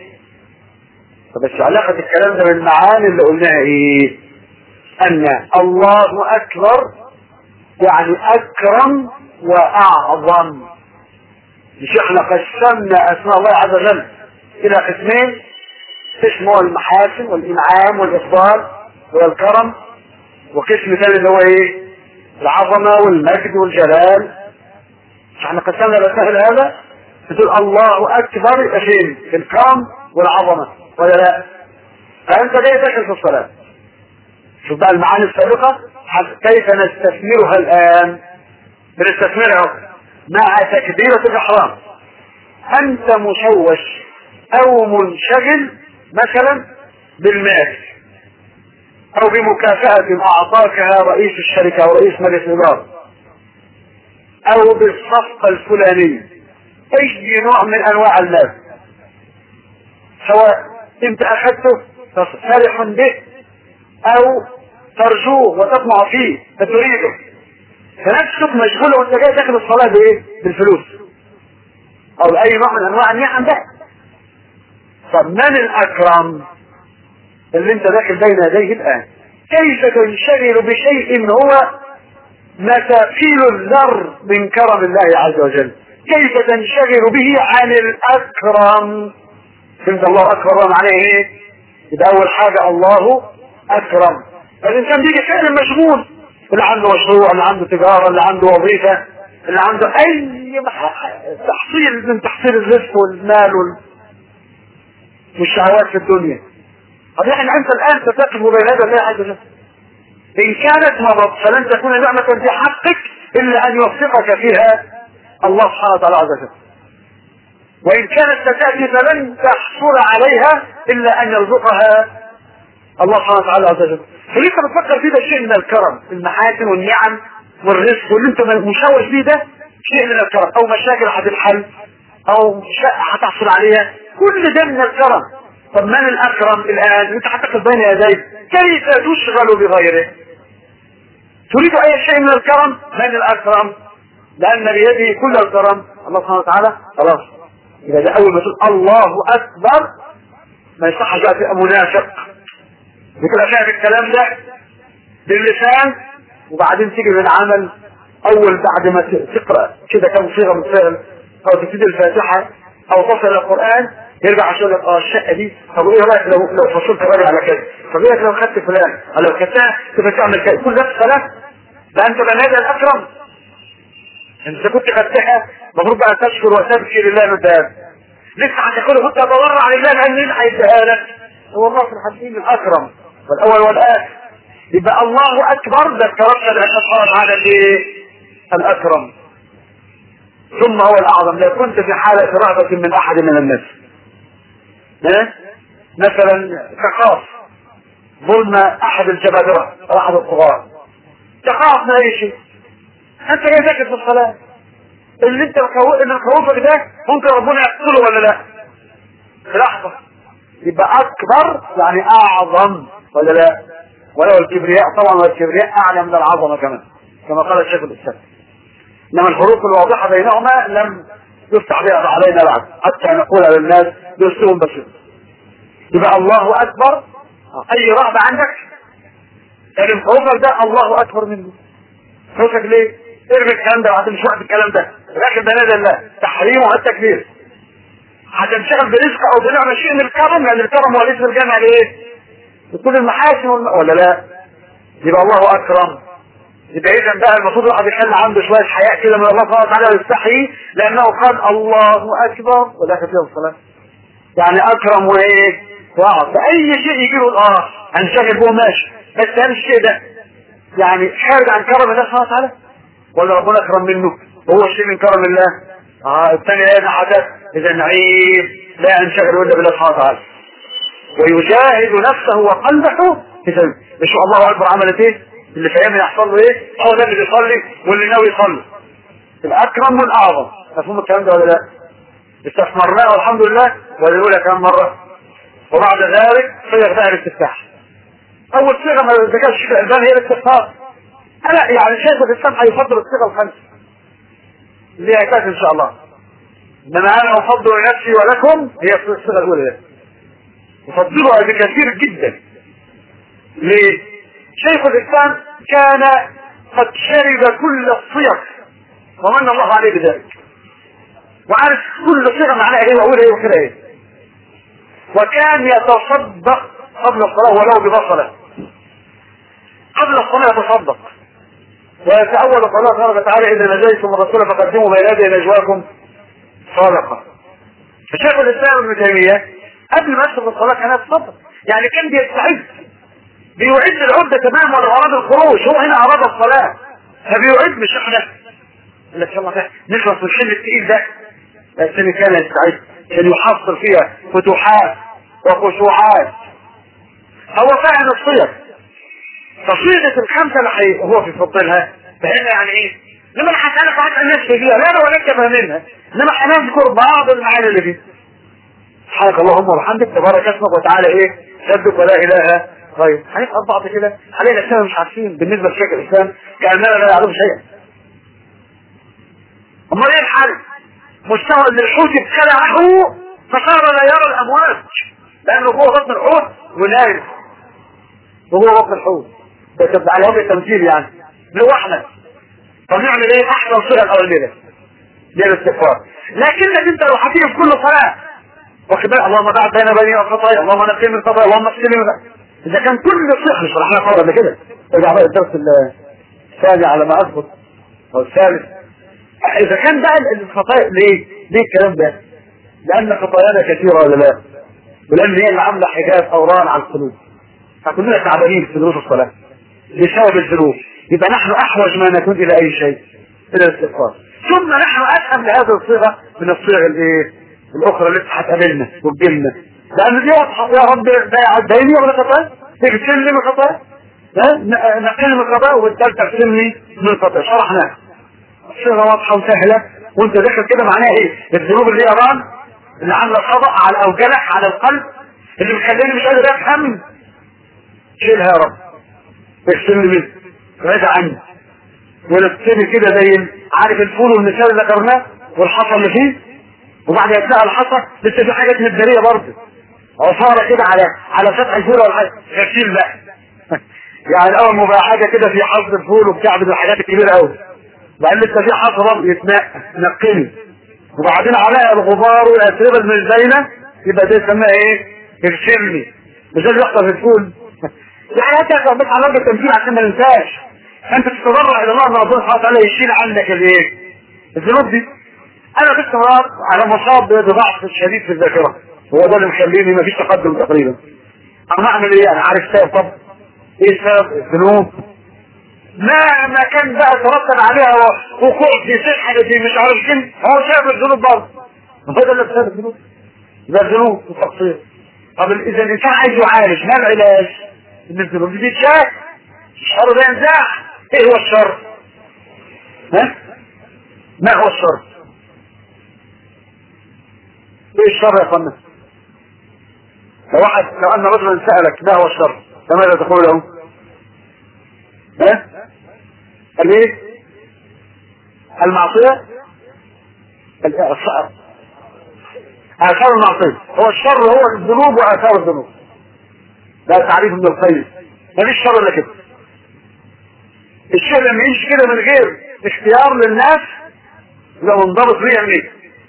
فبس علاقة الكلام ده بالمعاني اللي قلناها إيه أن الله أكبر يعني أكرم وأعظم مش احنا قسمنا أسماء الله عز وجل الى قسمين اسمه المحاسن والانعام والافضال والكرم وقسم ثاني اللي هو ايه العظمه والمجد والجلال احنا قسمنا الاسماء هذا تقول الله اكبر يبقى فين في الكرم والعظمه ولا لا فانت جاي داخل في الصلاه شوف بقى المعاني السابقه كيف نستثمرها الان بنستثمرها مع تكبيره الاحرام انت مشوش او منشغل مثلا بالمال او بمكافأة اعطاكها رئيس الشركة او رئيس مجلس الادارة او بالصفقة الفلانية اي نوع من انواع المال سواء انت اخذته فرح به او ترجوه وتطمع فيه فتريده فنفسك مشغولة وانت جاي داخل الصلاة بايه؟ بالفلوس او باي نوع من انواع النعم ده طب من الاكرم اللي انت داخل بين يديه الان كيف تنشغل بشيء هو مثاقيل الذر من كرم الله عز وجل كيف تنشغل به عن الاكرم فهمت الله اكبر معناه ايه يبقى اول حاجه الله اكرم الانسان بيجي فعلا مشغول اللي عنده مشروع اللي عنده تجاره اللي عنده وظيفه اللي عنده اي تحصيل من تحصيل الرزق والمال وال... والشهوات في الدنيا طب احنا انت الان تتقف بين هذا الله عز وجل ان كانت مضت فلن تكون نعمة في حقك الا ان يوفقك فيها الله سبحانه وتعالى عز وجل وان كانت ستاتي فلن تحصل عليها الا ان يرزقها الله سبحانه وتعالى عز وجل فلسه بتفكر فيه ده شيء من الكرم المحاسن والنعم والرزق واللي انت مشوش فيه ده شيء من الكرم او مشاكل هتتحل او شقة هتحصل عليها كل ده من الكرم طب من الاكرم الان انت هتقف بين يديك كيف تشغل بغيره تريد اي شيء من الكرم من الاكرم لان بيده كل الكرم الله سبحانه وتعالى خلاص اذا ده اول ما تقول الله اكبر ما يصحش بقى تبقى منافق بتبقى فاهم الكلام ده باللسان وبعدين تيجي بالعمل اول بعد ما تقرا كده كم صيغه من فعل او تبتدي الفاتحه او تصل الى القران يرجع عشان يقول لك اه الشقه دي طب ايه رايك لو لو فصلت الراجل على كده طب ايه رايك لو خدت فلان او لو خدتها تبقى تعمل كده كل ده صلاه ده انت بني ادم اكرم انت كنت خدتها المفروض بقى تشكر وتبكي لله مدام لسه هتاخدها كنت اتضرع لله لان مين هيديها لك هو الله في الحكيم الاكرم والاول والاخر يبقى الله اكبر ده التوكل على الله تعالى الايه الاكرم ثم هو الاعظم لو كنت في حالة رغبة من احد من الناس ها مثلا تخاف ظلم احد الجبابرة او احد الطغاة تخاف من اي شيء انت جاي ساكت في الصلاة اللي انت اللي مخوفك ده ممكن ربنا يقتله ولا لا في لحظة يبقى اكبر يعني اعظم ولا لا ولو الكبرياء طبعا والكبرياء اعلى من العظمة كمان كما قال الشيخ الاسلام انما الفروق الواضحة بينهما لم يفتح بها علينا بعد حتى نقول للناس باسلوب بسيط يبقى الله اكبر اي رغبة عندك لكن خوفك ده الله اكبر منه خوفك ليه ارمي الكلام ده وهتمشي وقت الكلام ده لكن بنادى الله تحريمه التكبير هتنشغل برزق او بنعمة شيء من الكرم لان الكرم هو الاسم الجامع لايه؟ لكل المحاسن والم... ولا لا؟ يبقى الله اكرم يبقى اذا بقى المفروض الواحد يخلي عنده شويه حياء كده من الله سبحانه وتعالى ويستحي لانه قال الله اكبر ولا فيها الصلاه يعني اكرم وايه؟ واعظم فاي شيء يجي له اه هنشغل به ماشي بس هل الشيء ده يعني خارج عن كرم الله سبحانه وتعالى ولا ربنا اكرم منه هو شيء من كرم الله اه الثاني هذا حدث اذا نعيب لا ينشغل الا بالله سبحانه وتعالى ويجاهد نفسه وقلبه اذا مش الله اكبر عملت ايه اللي فاهم يحصل له ايه هو ده اللي بيصلي واللي ناوي يصلي الاكرم والاعظم مفهوم الكلام ده ولا لا استثمرناه والحمد لله ولنقولها كم مره وبعد ذلك صيغ بقى الاستفتاح اول صيغه ما ذكرش الشيخ الالباني هي الاستغفار انا يعني شايف الاسلام هيفضل الصيغه الخمسه اللي هي ان شاء الله انما انا افضل لنفسي ولكم هي الصيغه الاولى دي افضلها بكثير جدا ليه؟ شيخ الاسلام كان قد شرب كل الصيغ ومن الله عليه بذلك وعارف كل صيغه معناها ايه واقول ايه وكده ايه وكان يتصدق قبل الصلاه ولو ببصله قبل الصلاه يتصدق وفي اول صلاه قال تعالى اذا نجيتم الرسول فقدموا بين يدي نجواكم صدقه فشيخ الاسلام ابن تيميه قبل ما يدخل الصلاه كان يتصدق يعني كان بيستعد بيعد العده تماما لاراد الخروج هو هنا اراد الصلاه فبيعد مش احنا اللي ان شاء الله نخلص من الشل التقيل ده لكن كان يستعد كان يحصل فيها فتوحات وخشوعات هو فاهم الصيغ فصيغه الخمسه اللي هو في فضلها فهنا يعني ايه؟ لما انا هسالك واحد الناس فيها لا انا ولا انت فاهمينها انما هنذكر بعض المعاني اللي فيها سبحانك اللهم وبحمدك تبارك اسمك وتعالى ايه؟ جدك ولا اله غير هنسال بعض كده علينا الاسلام مش عارفين بالنسبه لشيخ الاسلام كاننا لا نعلم شيئا امال ايه الحل؟ مستوى ان الحوت ابتلعه فصار لا يرى الامواج لانه جوه بطن الحوت ونايم وجوه بطن الحوت ده على وجه التمثيل يعني لوحدك طب نعمل ايه احسن صيغه الاولانيه دي الاستغفار لكنك انت لو هتيجي في كل صلاه واخد بالك اللهم بعد بين بني وخطايا اللهم نقي من خطايا اللهم اغسلني من اذا كان كل صيغه شرحناها مره قبل كده ارجع بقى الدرس الثاني على ما اثبت او الثالث اذا كان بقى الخطايا ليه؟ ليه الكلام ده؟ لان خطايانا كثيره ولا لا؟ ولان هي اللي عامله حجاب اوران على القلوب فكلنا تعبانين في دروس الصلاه بسبب الذنوب يبقى نحن احوج ما نكون الى اي شيء الى الاستغفار ثم نحن افهم لهذه الصيغه من الصيغ الايه الاخرى اللي هتقابلنا وتجيلنا لان دي واضحه يا رب ده يعديني ولا خطايا تغسل لي من خطايا نقل من خطايا والثالثه اغسلني من خطايا شرحناها الصيغه واضحه وسهله وانت داخل كده معناها ايه الذنوب اللي هي ران اللي عامله صدأ على او جلح على القلب اللي مخليني مش قادر افهم شيلها يا رب اغسلني منه بعيد عني ولبسني كده زي عارف الفول والمثال اللي ذكرناه والحصى اللي فيه وبعد ما يتلقى الحصى لسه في حاجات مداريه برضه عصاره كده على على سطح الفول ولا حاجه غسيل بقى يعني اول ما بقى حاجه كده في حظ الفول وبتاع من الحاجات الكبيره قوي وقال لسه في حصرة يتنقلي وبعدين عليها الغبار والاتربه اللي مش باينه يبقى ده يسميها ايه؟ اغسلني مش ده يحصل في الفول يعني انت بس على وجه التمثيل عشان ما ننساش انت تتضرع الى الله ان ربنا سبحانه وتعالى يشيل عنك الايه؟ الذنوب دي انا باستمرار على مصاب بضعف شديد في الذاكره هو ده اللي مخليني مفيش تقدم تقريبا اما اعمل ايه انا عارف سبب طب ايه السبب الذنوب ما ما كان بقى ترتب عليها وقوع في صحة في مش عارف كم هو سبب الذنوب برضه هو ده اللي بسبب الذنوب ده الذنوب والتقصير طب اذا الانسان عايز يعالج ما العلاج؟ ان الذنوب دي تتشاف الشر ده ينزاع ايه هو الشر؟ ها؟ ما هو الشر؟ ايه الشر يا اخوانا؟ لو واحد لو ان رجلا سألك ما هو الشر فماذا تقول له؟ ها؟ قال ايه؟ المعصية آثار المعصية هو الشر هو الذنوب وآثار الذنوب ده تعريف ابن القيم مفيش شر الا كده الشيء لما يمشي كده من غير اختيار للناس يبقى منضبط بيه يعني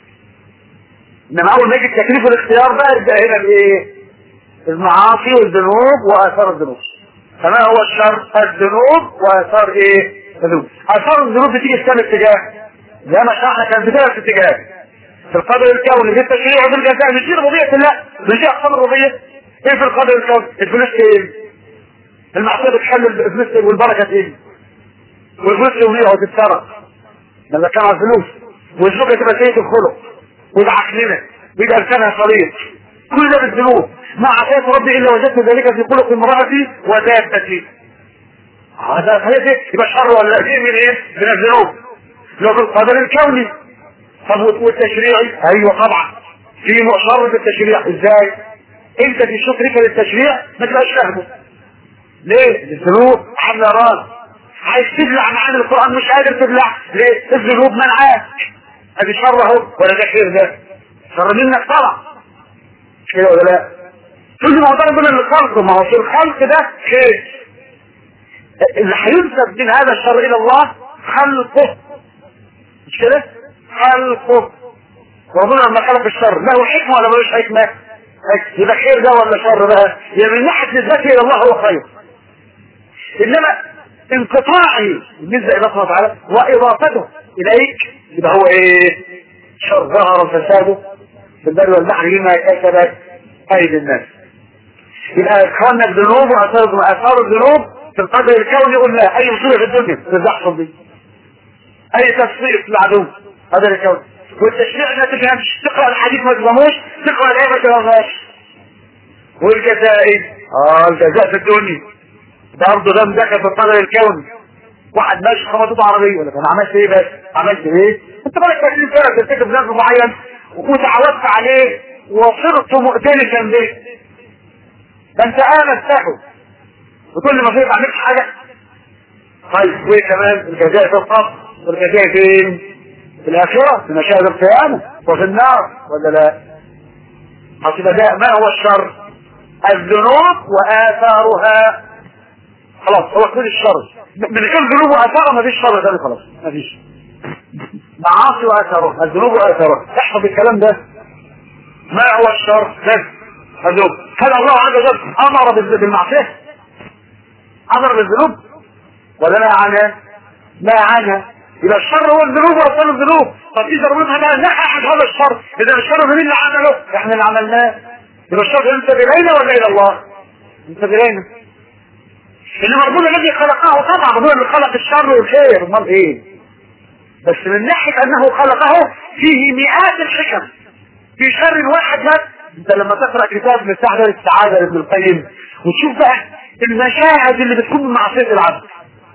انما اول ما يجي التكليف والاختيار بقى يبقى هنا الايه؟ المعاصي والذنوب واثار الذنوب فما هو الشر؟ الذنوب واثار ايه؟ الذنوب اثار الذنوب بتيجي في كام اتجاه؟ زي ما شرحنا كانت بتيجي في اتجاه في القدر الكوني في التشريع وفي الجزاء مش دي ربوبيه الله مش دي اقسام الربوبيه ايه في القدر الكوني؟ الفلوس ايه؟ المعصيه بتحل الفلوس والبركه ايه؟ والفلوس يوميه وتتسرق لما كان على الفلوس والزوجه تبقى سيئه الخلق ويبقى عقلنا ويبقى لسانها صليط كل ده بالذنوب ما عصيت ربي الا وجدت ذلك في خلق امرأتي ودابتي هذا هذا يبقى شر ولا دي من ايه؟ من الذنوب لو في القدر الكوني طب والتشريعي ايوه طبعا في شر في التشريع ازاي؟ انت في شكرك للتشريع ما تبقاش فاهمه ليه؟ الذنوب عامله راس عايز تبلع معاني القران مش قادر تبلع ليه؟ الذنوب منعاك ادي شر اهو ولا ده خير ده؟ شر منك طبعا كده ولا لا؟ كل ما ضرب من الخلق ما هو في الخلق ده خير اللي هينسب من هذا الشر الى الله خلقه مش كده؟ خلقه ربنا لما خلق الشر له حكمه ولا ملوش حكمه؟ يبقى خير ده ولا شر بقى؟ يبقى من ناحيه نسبته الى الله هو خير انما انقطاعي بالنسبه الى الله سبحانه وتعالى واضافته اليك يبقى هو ايه؟ شر ظهر فساده في البر والبحر لما كسبت ايدي الناس يبقى اخواننا الذنوب واثار اثار الذنوب في القدر الكوني قلنا اي مصيبه في الدنيا تزحصل دي اي تصفيق للعدو قدر الكوني والتشريع ما تفهمش تقرا الحديث ما تفهموش تقرا الايه ما تفهمهاش والجزائي اه الجزاء في الدنيا برضه ده مذاكر في القدر الكوني واحد ماشي خبطته عربيه ولا انا عملت ايه بس عملت ايه انت بالك 30 سنه ترتكب ذنب معين وتعودت عليه وصرت مؤتلفا به ده انت امسته وكل ما فيك عملت حاجه طيب وايه كمان الجزاء في القبر والجزاء فين؟ في الاخره في مشاهد القيامه وفي النار ولا لا؟ اصل ده ما هو الشر؟ الذنوب واثارها خلاص هو كل الشر من غير ذنوب واثارها ما فيش شر ثاني خلاص ما فيش معاصي واثارها الذنوب واثارها احفظ الكلام ده ما هو الشر بس الذنوب هل الله عز وجل امر بالمعصيه امر بالذنوب ولا لا عنها لا عنها يبقى الشر هو الذنوب واثار الذنوب طب اذا ربنا بقى نحى عن هذا الشر اذا الشر مين اللي عمله احنا اللي عملناه يبقى الشر ينسب الينا ولا الى الله ينسب الينا انما ربنا الذي خلقه طبعا ربنا اللي خلق الشر والخير امال ايه بس من ناحيه انه خلقه فيه مئات الحكم في شر واحد بس انت لما تقرا كتاب مفتاح دار السعاده لابن القيم وتشوف بقى المشاهد اللي بتكون من معصيه العبد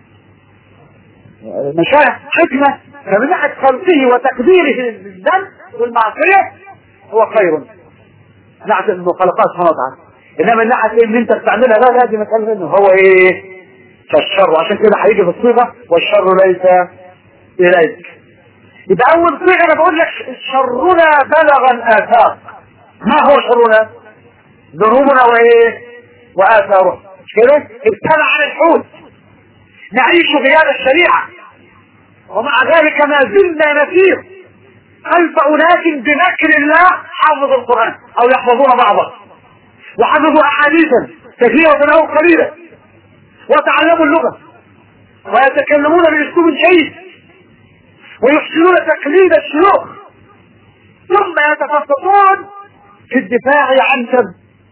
مشاهد حكمه فمن ناحيه خلقه وتقديره للذنب والمعصيه هو خير ناحيه انه خلقها سبحانه وتعالى انما من ناحيه ان انت بتعملها لا لا دي مساله انه هو ايه فالشر عشان كده هيجي في الصيغه والشر ليس اليك يبقى اول صيغه انا بقول لك شرنا بلغ الاثار ما هو شرنا ذنوبنا وايه واثاره مش كده ابتلى عن الحوت نعيش غياب الشريعه ومع ذلك ما زلنا نسير خلف أناس بمكر الله حافظوا القرآن أو يحفظون بعضه وحفظوا أحاديثا كثيرة أو قليلة وتعلموا اللغة ويتكلمون بأسلوب جيد ويحسنون تقليد الشيوخ ثم يتخصصون في الدفاع عن سب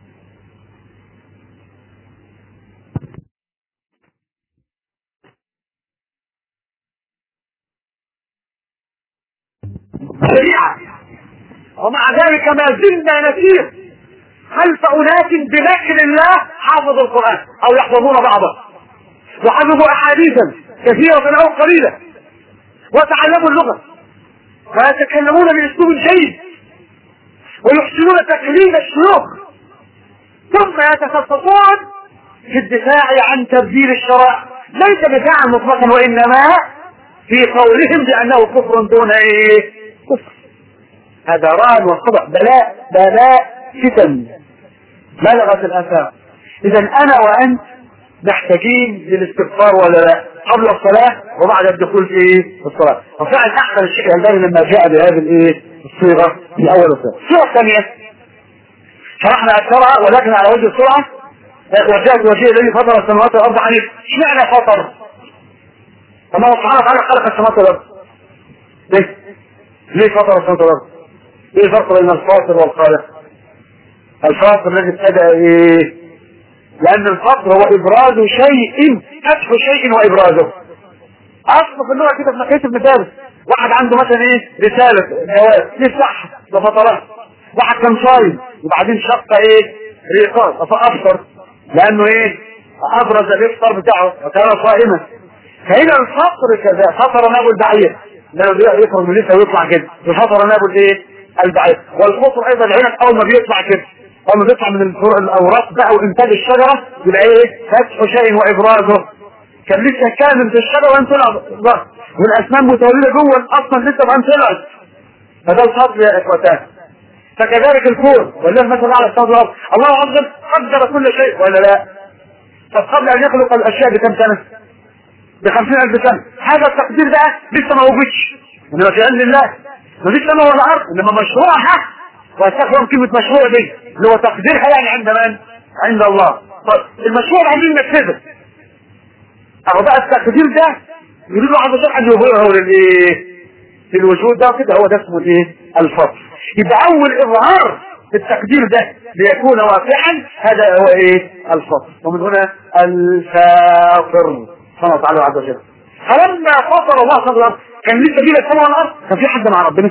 شريعة ومع ذلك ما زلنا نسير خلف أناس بمكر الله حافظوا القرآن أو يحفظون بعضه وحفظوا أحاديثا كثيرة أو قليلة وتعلموا اللغة ويتكلمون بأسلوب جيد ويحسنون تقليد الشيوخ ثم يتخصصون في الدفاع عن تبديل الشرائع ليس دفاعا مطلقا وإنما في قولهم بأنه كفر دون إيه كفر هذا ران وخطأ بلاء بلاء فتن بلغت الآفاق إذا أنا وأنت محتاجين للاستغفار ولا لا قبل الصلاة وبعد الدخول في الصلاة وفعلا أحسن الشيء الألباني لما جاء بهذه الإيه الصيغة في أول الصلاة الصيغة الثانية شرحنا أكثرها ولكن على وجه السرعة وجاءت وجه الذي فطر السماوات والأرض عن اشمعنى فطر؟ الله سبحانه وتعالى خلق السماوات والأرض ليه؟ ليه فطر السماوات والأرض؟ ايه الفرق بين الفاطر والخالق؟ الفاطر الذي ابتدأ ايه؟ لأن الفطر هو إبراز شيء فتح شيء وإبرازه أصل في اللغة كده في ناحية ابن فارس واحد عنده مثلا ايه رسالة جواب ليه صح ده فطرات واحد كان صايم وبعدين شق ايه ريقات فأفطر لأنه ايه أبرز الإفطار بتاعه وكان صائما فهنا الفطر كذا فطر نابو البعير لما يفطر من لسه ويطلع كده وفطر نابو الايه البعير والفطر ايضا العنب اول ما بيطلع كده اول ما بيطلع من الاوراق بقى وانتاج الشجره يبقى ايه فتح شيء وابرازه كان لسه كامل في الشجره وان طلع والاسنان متولده جوه اصلا لسه وان طلعت فده الفضل يا اخوتان فكذلك الكون والله مثلا على الصوت والارض الله عز وجل قدر كل شيء ولا لا طب قبل ان يخلق الاشياء بكم سنه بخمسين الف سنه هذا التقدير بقى لسه ما وجدش انما في علم الله مفيش سماء ولا ارض انما مشروعها واستخدم كلمه مشروع دي اللي هو تقديرها يعني عند من؟ عند الله طيب المشروع اللي عايزين ننفذه اهو بقى التقدير ده يريد عز وجل ان يظهره للايه؟ في الوجود ده كده هو ده اسمه الايه؟ الفصل يبقى اول اظهار التقدير ده ليكون واقعا هذا هو ايه؟ الفصل ومن هنا الفاطر سبحانه وتعالى عز وجل فلما فطر الله سبحانه وتعالى كان لسه بين السماء والارض كان في حد مع ربنا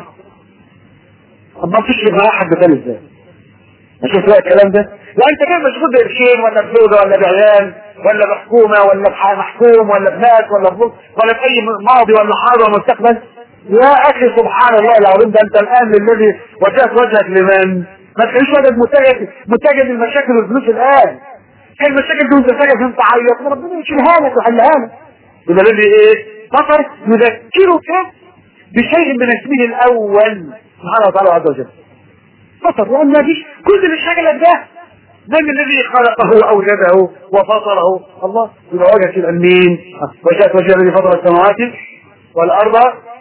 طب ما فيش معاه حد تاني ازاي اشوف بقى الكلام ده لا انت كده مشغول بقرشين ولا بزوجه ولا بعيال ولا بحكومه ولا بمحكوم ولا بناس ولا بنص ولا في اي ماضي ولا حاضر ولا مستقبل يا اخي سبحان الله العظيم ده انت الان الذي وجهت وجهك لمن ما تخليش وجهك متجه متجه للمشاكل والفلوس الان كان المشاكل دي وانت ساكت انت عيط ربنا يشيلها لك ويحلها لك يبقى الذي ايه فقط يذكرك بشيء من اسمه الاول سبحانه وتعالى عز وجل فطر لان ما فيش كل اللي شغلك ده من الذي خلقه واوجده وفطره الله يبقى وجه كده مين وجاءت وجه الذي فطر السماوات والارض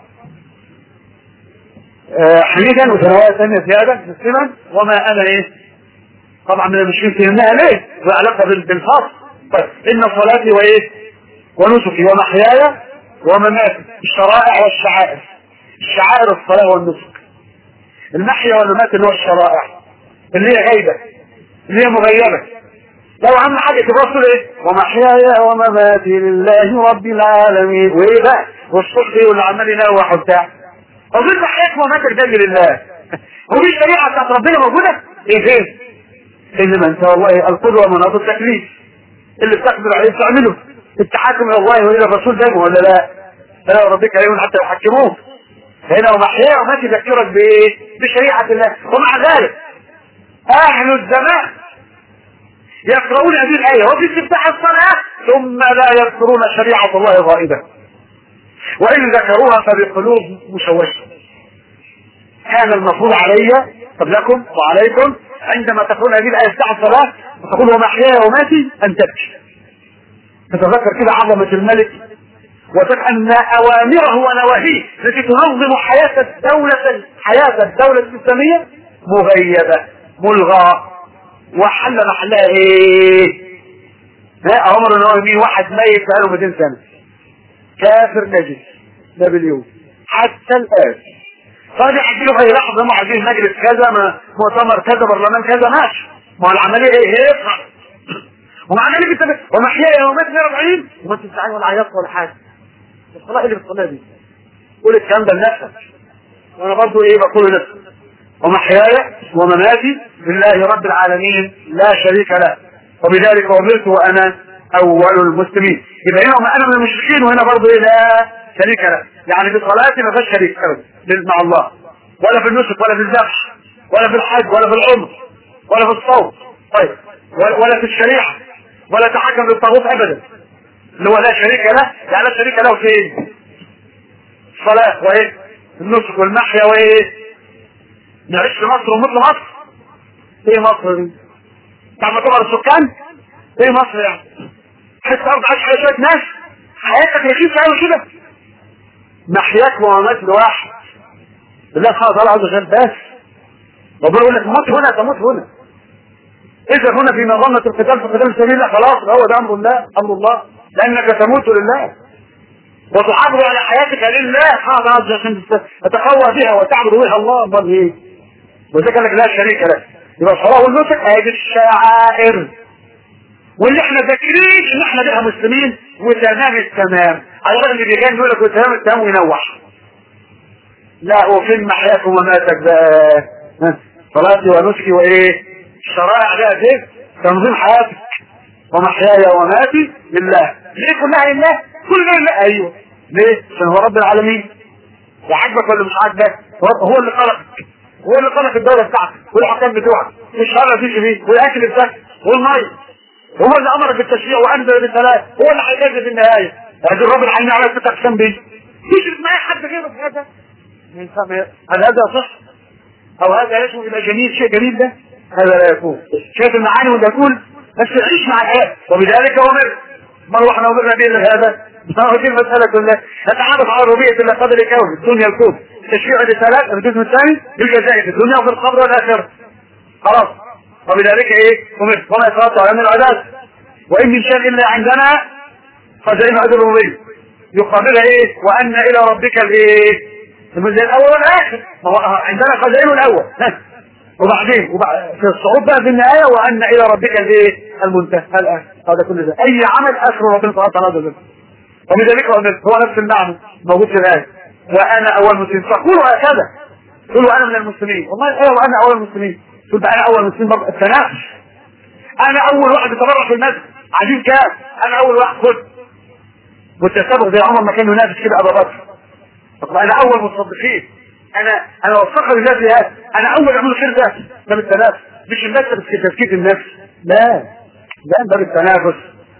آه حميدا وسنوات ثانيه زياده مسلما وما انا ايه طبعا من المشركين فهمناها ليه؟ وعلاقه بالفصل طيب ان صلاتي وايه؟ ونسكي ومحياي ومماتي الشرائع والشعائر الشعائر الصلاه والنسك المحيا والممات اللي هو الشرائع اللي هي غيبه اللي هي مغيبه لو عم حاجه تبقى تقول ايه ومحياي ومماتي لله رب العالمين وايه بقى والصبح واللي عمال ينوح وبتاع اظن محياك ومماتك ده لله ودي الشريعه بتاعت ربنا موجوده ايه فين؟ انما انت والله القدوه مناط التكليف اللي بتقدر عليه تعمله التحاكم الى الله والى الرسول ده ولا لا؟ فلا ربك عليهم حتى يحكموك هنا ومحيا وما تذكرك بايه؟ بشريعه الله ومع ذلك اهل الزمان يقرؤون هذه الايه وفي استفتاح الصلاه ثم لا يذكرون شريعه الله غائبه وان ذكروها فبقلوب مشوشه كان المفروض علي قبلكم وعليكم عندما تقرؤون هذه الايه بتاع الصلاه وتقول ومحياي وماتي ان تبكي تتذكر كده عظمه الملك وأن أوامره ونواهيه التي تنظم حياة الدولة حياة الدولة الإسلامية مغيبة ملغاة وحل محلها ايه؟ لا أمر ان هو يمين واحد ميت بقاله 200 سنة كافر نجس نابليون حتى الآن فدي حكي له في لحظة ما عايزين مجلس كذا ما مؤتمر كذا برلمان كذا ماشي ما هو العملية ايه هيفرح ومع ذلك انت ومحياي ومات 140 وما تستعين ولا عياط ولا حاجة الصلاة اللي بالصلاة دي قول الكلام ده لنفسك وانا برضو ايه بقول لنفسك ومحياي ومماتي لله رب العالمين لا شريك له وبذلك امرت وانا اول المسلمين يبقى هنا انا من المشركين وهنا برضو ايه لا شريك له يعني في صلاتي ما فيش شريك ابدا مع الله ولا في النسك ولا في الذبح ولا في الحج ولا في العمر ولا في الصوم طيب ولا في الشريعه ولا تحكم للطاغوت ابدا اللي هو لا شريك له يعني لا شريك له في ايه؟ الصلاه وايه؟ النسك والمحيا وايه؟ نعيش في مصر ومثل مصر ايه مصر دي؟ تعمل كبر السكان ايه مصر يعني؟ حتى ارض عايش على شويه ناس حياتك رخيصه قوي كده محياك وممات لواحد بالله سبحانه وتعالى عز وجل بس ربنا يقول لك موت هنا تموت هنا اذا هنا في مظنة القتال في قتال سبيل الله خلاص هو ده امر الله امر الله لانك تموت لله وتحافظ على حياتك لله سبحانه وتعالى عشان تتقوى بها وتعبد بها الله امال ايه وذلك قال لك لا شريك له يبقى الصلاه والنسك هذه الشعائر واللي احنا فاكرين ان احنا بها مسلمين وتمام التمام على الرغم اللي كان يقول لك وتمام التمام وينوح لا وفين محياك ومماتك بقى صلاتي ونسكي وايه الشرائع بقى دي تنظيم حياتك ومحياي ومماتي لله ليه كلها لله كل ده لله ايوه ليه عشان هو رب العالمين وعاجبك ولا مش عاجبك هو اللي خلقك هو اللي خلق الدولة بتاعتك والحكام بتوعك والشهر اللي فيه والاكل بتاعك والميه هو اللي امرك بالتشريع وانزل بالثلاث هو اللي هيجازي في النهايه هذا الرب العالمين على ست اقسام دي تشرك معايا حد غيره في هذا هل هذا صح او هذا يشبه الى جميل شيء جميل ده هذا لا يكون شايف المعاني وانت تقول بس عيش مع الحياه وبذلك امر ما احنا امرنا به هذا ما هو دي المساله كلها نتعرف على ربيعه الله قدر الكون الدنيا الكون تشريع الرسالات الجزء الثاني بالجزاء في الدنيا وفي القبر والاخره خلاص وبذلك ايه امر وما يتوقع على العباد وان من شيء الا عندنا خزائن عدل الربيع يقابلها ايه وان الى ربك الايه المنزل الاول والاخر ما هو عندنا خزائن الاول وبعدين وبعد في الصعود بقى في النهايه وان الى ربك الايه المنتهى الان هذا كل ده اي عمل اخر ربنا سبحانه وتعالى ده وبذلك هو نفس المعنى موجود في الايه وانا اول مسلم فقولوا هكذا قولوا انا من المسلمين والله ايه وانا اول المسلمين تقول بقى انا اول مسلم برضه التنافس انا اول واحد يتبرع في المسجد عايزين كام انا اول واحد خد والتسابق زي عمر ما كان ينافس كده ابو بكر طب انا اول مصدقين انا انا وفقها لله هذا انا اول اعمل خير ده ده بالتنافس مش الناس بس تزكيه النفس لا ده ده بالتنافس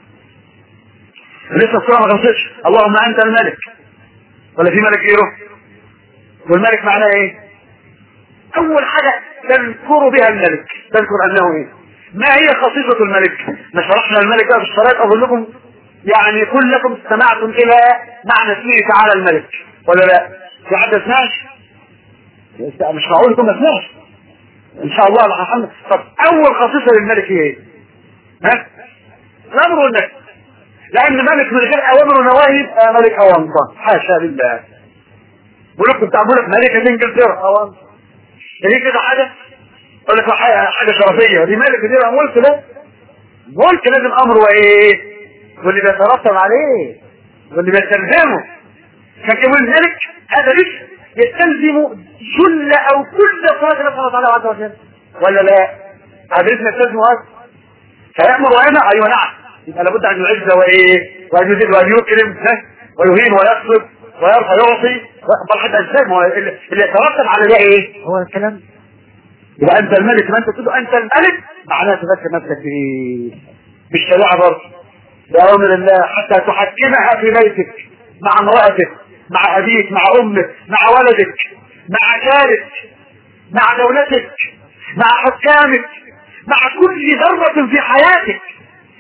لسه الصوره ما خلصتش اللهم انت الملك ولا في ملك غيره والملك معناه ايه اول حاجه تذكر بها الملك تذكر انه ايه ما هي خصيصة الملك ما شرحنا الملك بقى في الصلاة اظنكم يعني كلكم استمعتم الى معنى اسمه تعالى الملك ولا لا في حد سمعش مش معقول يكون ما سمعش ان شاء الله الحمد طب اول خصيصة للملك هي ايه ها الامر والنهي لان ملك من غير اوامر ونواهي يبقى ملك اوامر حاشا لله ملك بتاع ملك ملكة انجلترا اوامر دي كده حاجة يقول لك حاجة شرفية دي ملك دي ملك ده ملك لازم امر وايه واللي بيترتب عليه واللي بيستلزمه عشان كمان الملك هذا ليش يستلزم جل او كل صلاة الله سبحانه وتعالى عز وجل ولا لا هذا ليش يستلزم هذا فيأمر وينهى ايوه نعم يبقى لابد ان يعز وايه وان يزيد وان يكرم ويهين ويقصد ويرفع يعطي بل حتى ازاي ما هو اللي يترتب على ده ايه هو الكلام يبقى انت الملك ما انت تقول انت الملك معناه تذكر نفسك بايه بالشريعه برضه بأوامر الله حتى تحكمها في بيتك مع امرأتك مع أبيك مع أمك مع ولدك مع جارك مع دولتك مع حكامك مع كل ذرة في حياتك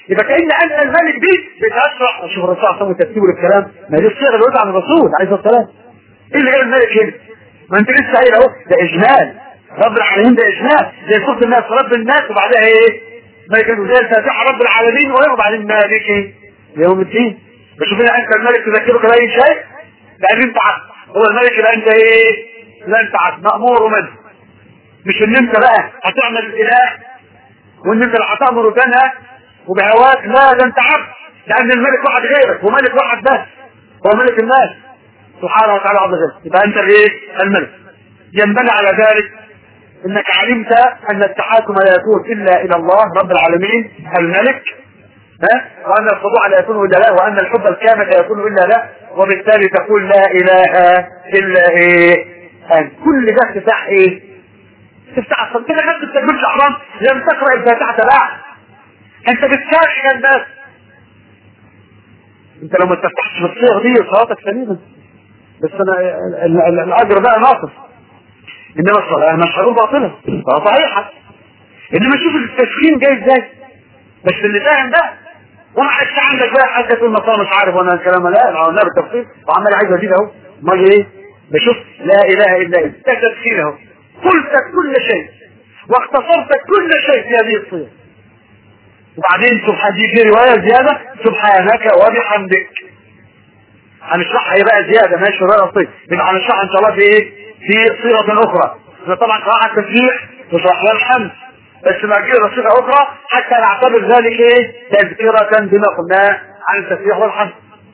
يبقى كان انت الملك دي بتشرح شوف الرسول صلى الله عليه وسلم ترتيبه للكلام ما دي الصيغه اللي عن الرسول عليه الصلاه والسلام ايه اللي جاب الملك هنا؟ ما انت لسه قايل اهو ده اجمال رب العالمين ده اجمال زي سوره الناس رب الناس وبعدها ايه؟ ملك زي الفاتحه رب العالمين وبعدين مالك ايه؟ يوم الدين بشوف هنا انت الملك تذكرك باي شيء لان انت عبد هو الملك يبقى انت ايه؟ لا انت عبد مامور ومد مش ان انت بقى هتعمل الاله وان انت اللي هتامر وتنهى وبهواك لا ده انت عبد لان الملك واحد غيرك وملك واحد بس هو ملك الناس سبحانه وتعالى عز وجل يبقى انت الايه؟ الملك ينبني على ذلك انك علمت ان التحاكم لا يكون الا الى الله رب العالمين الملك ها وان الخضوع لا يكون الا له وان الحب الكامل لا يكون الا له وبالتالي تقول لا اله الا ايه أن كل ده افتتاح ايه تفتح اصلا كده خدت التجربه الاحرام لم تقرا الفاتحه بعد انت بتشارك الناس انت لو ما تفتحش بالصيغ دي صلاتك سليمه بس انا الاجر بقى ناقص انما الصلاه مش هقول باطله صحيحه انما شوف التسخين جاي ازاي بس اللي فاهم ده وما عادش عندك بقى حاجه تقول مثلا مش عارف وانا الكلام لا انا قلنا بالتفصيل وعمال عايز ازيد اهو امال ايه بشوف لا اله الا انت ده تسخين اهو قلت كل شيء واختصرت كل شيء في هذه الصيغه وبعدين سبحان دي في روايه زياده سبحانك وبحمدك هنشرحها ايه بقى زياده ماشي روايه اصليه يبقى هنشرحها ان شاء الله في ايه في صيغه اخرى طبعا قراءه التسبيح وصلاح والحمد بس ما صيغه اخرى حتى نعتبر ذلك ايه تذكره بما قلناه عن التسبيح والحمد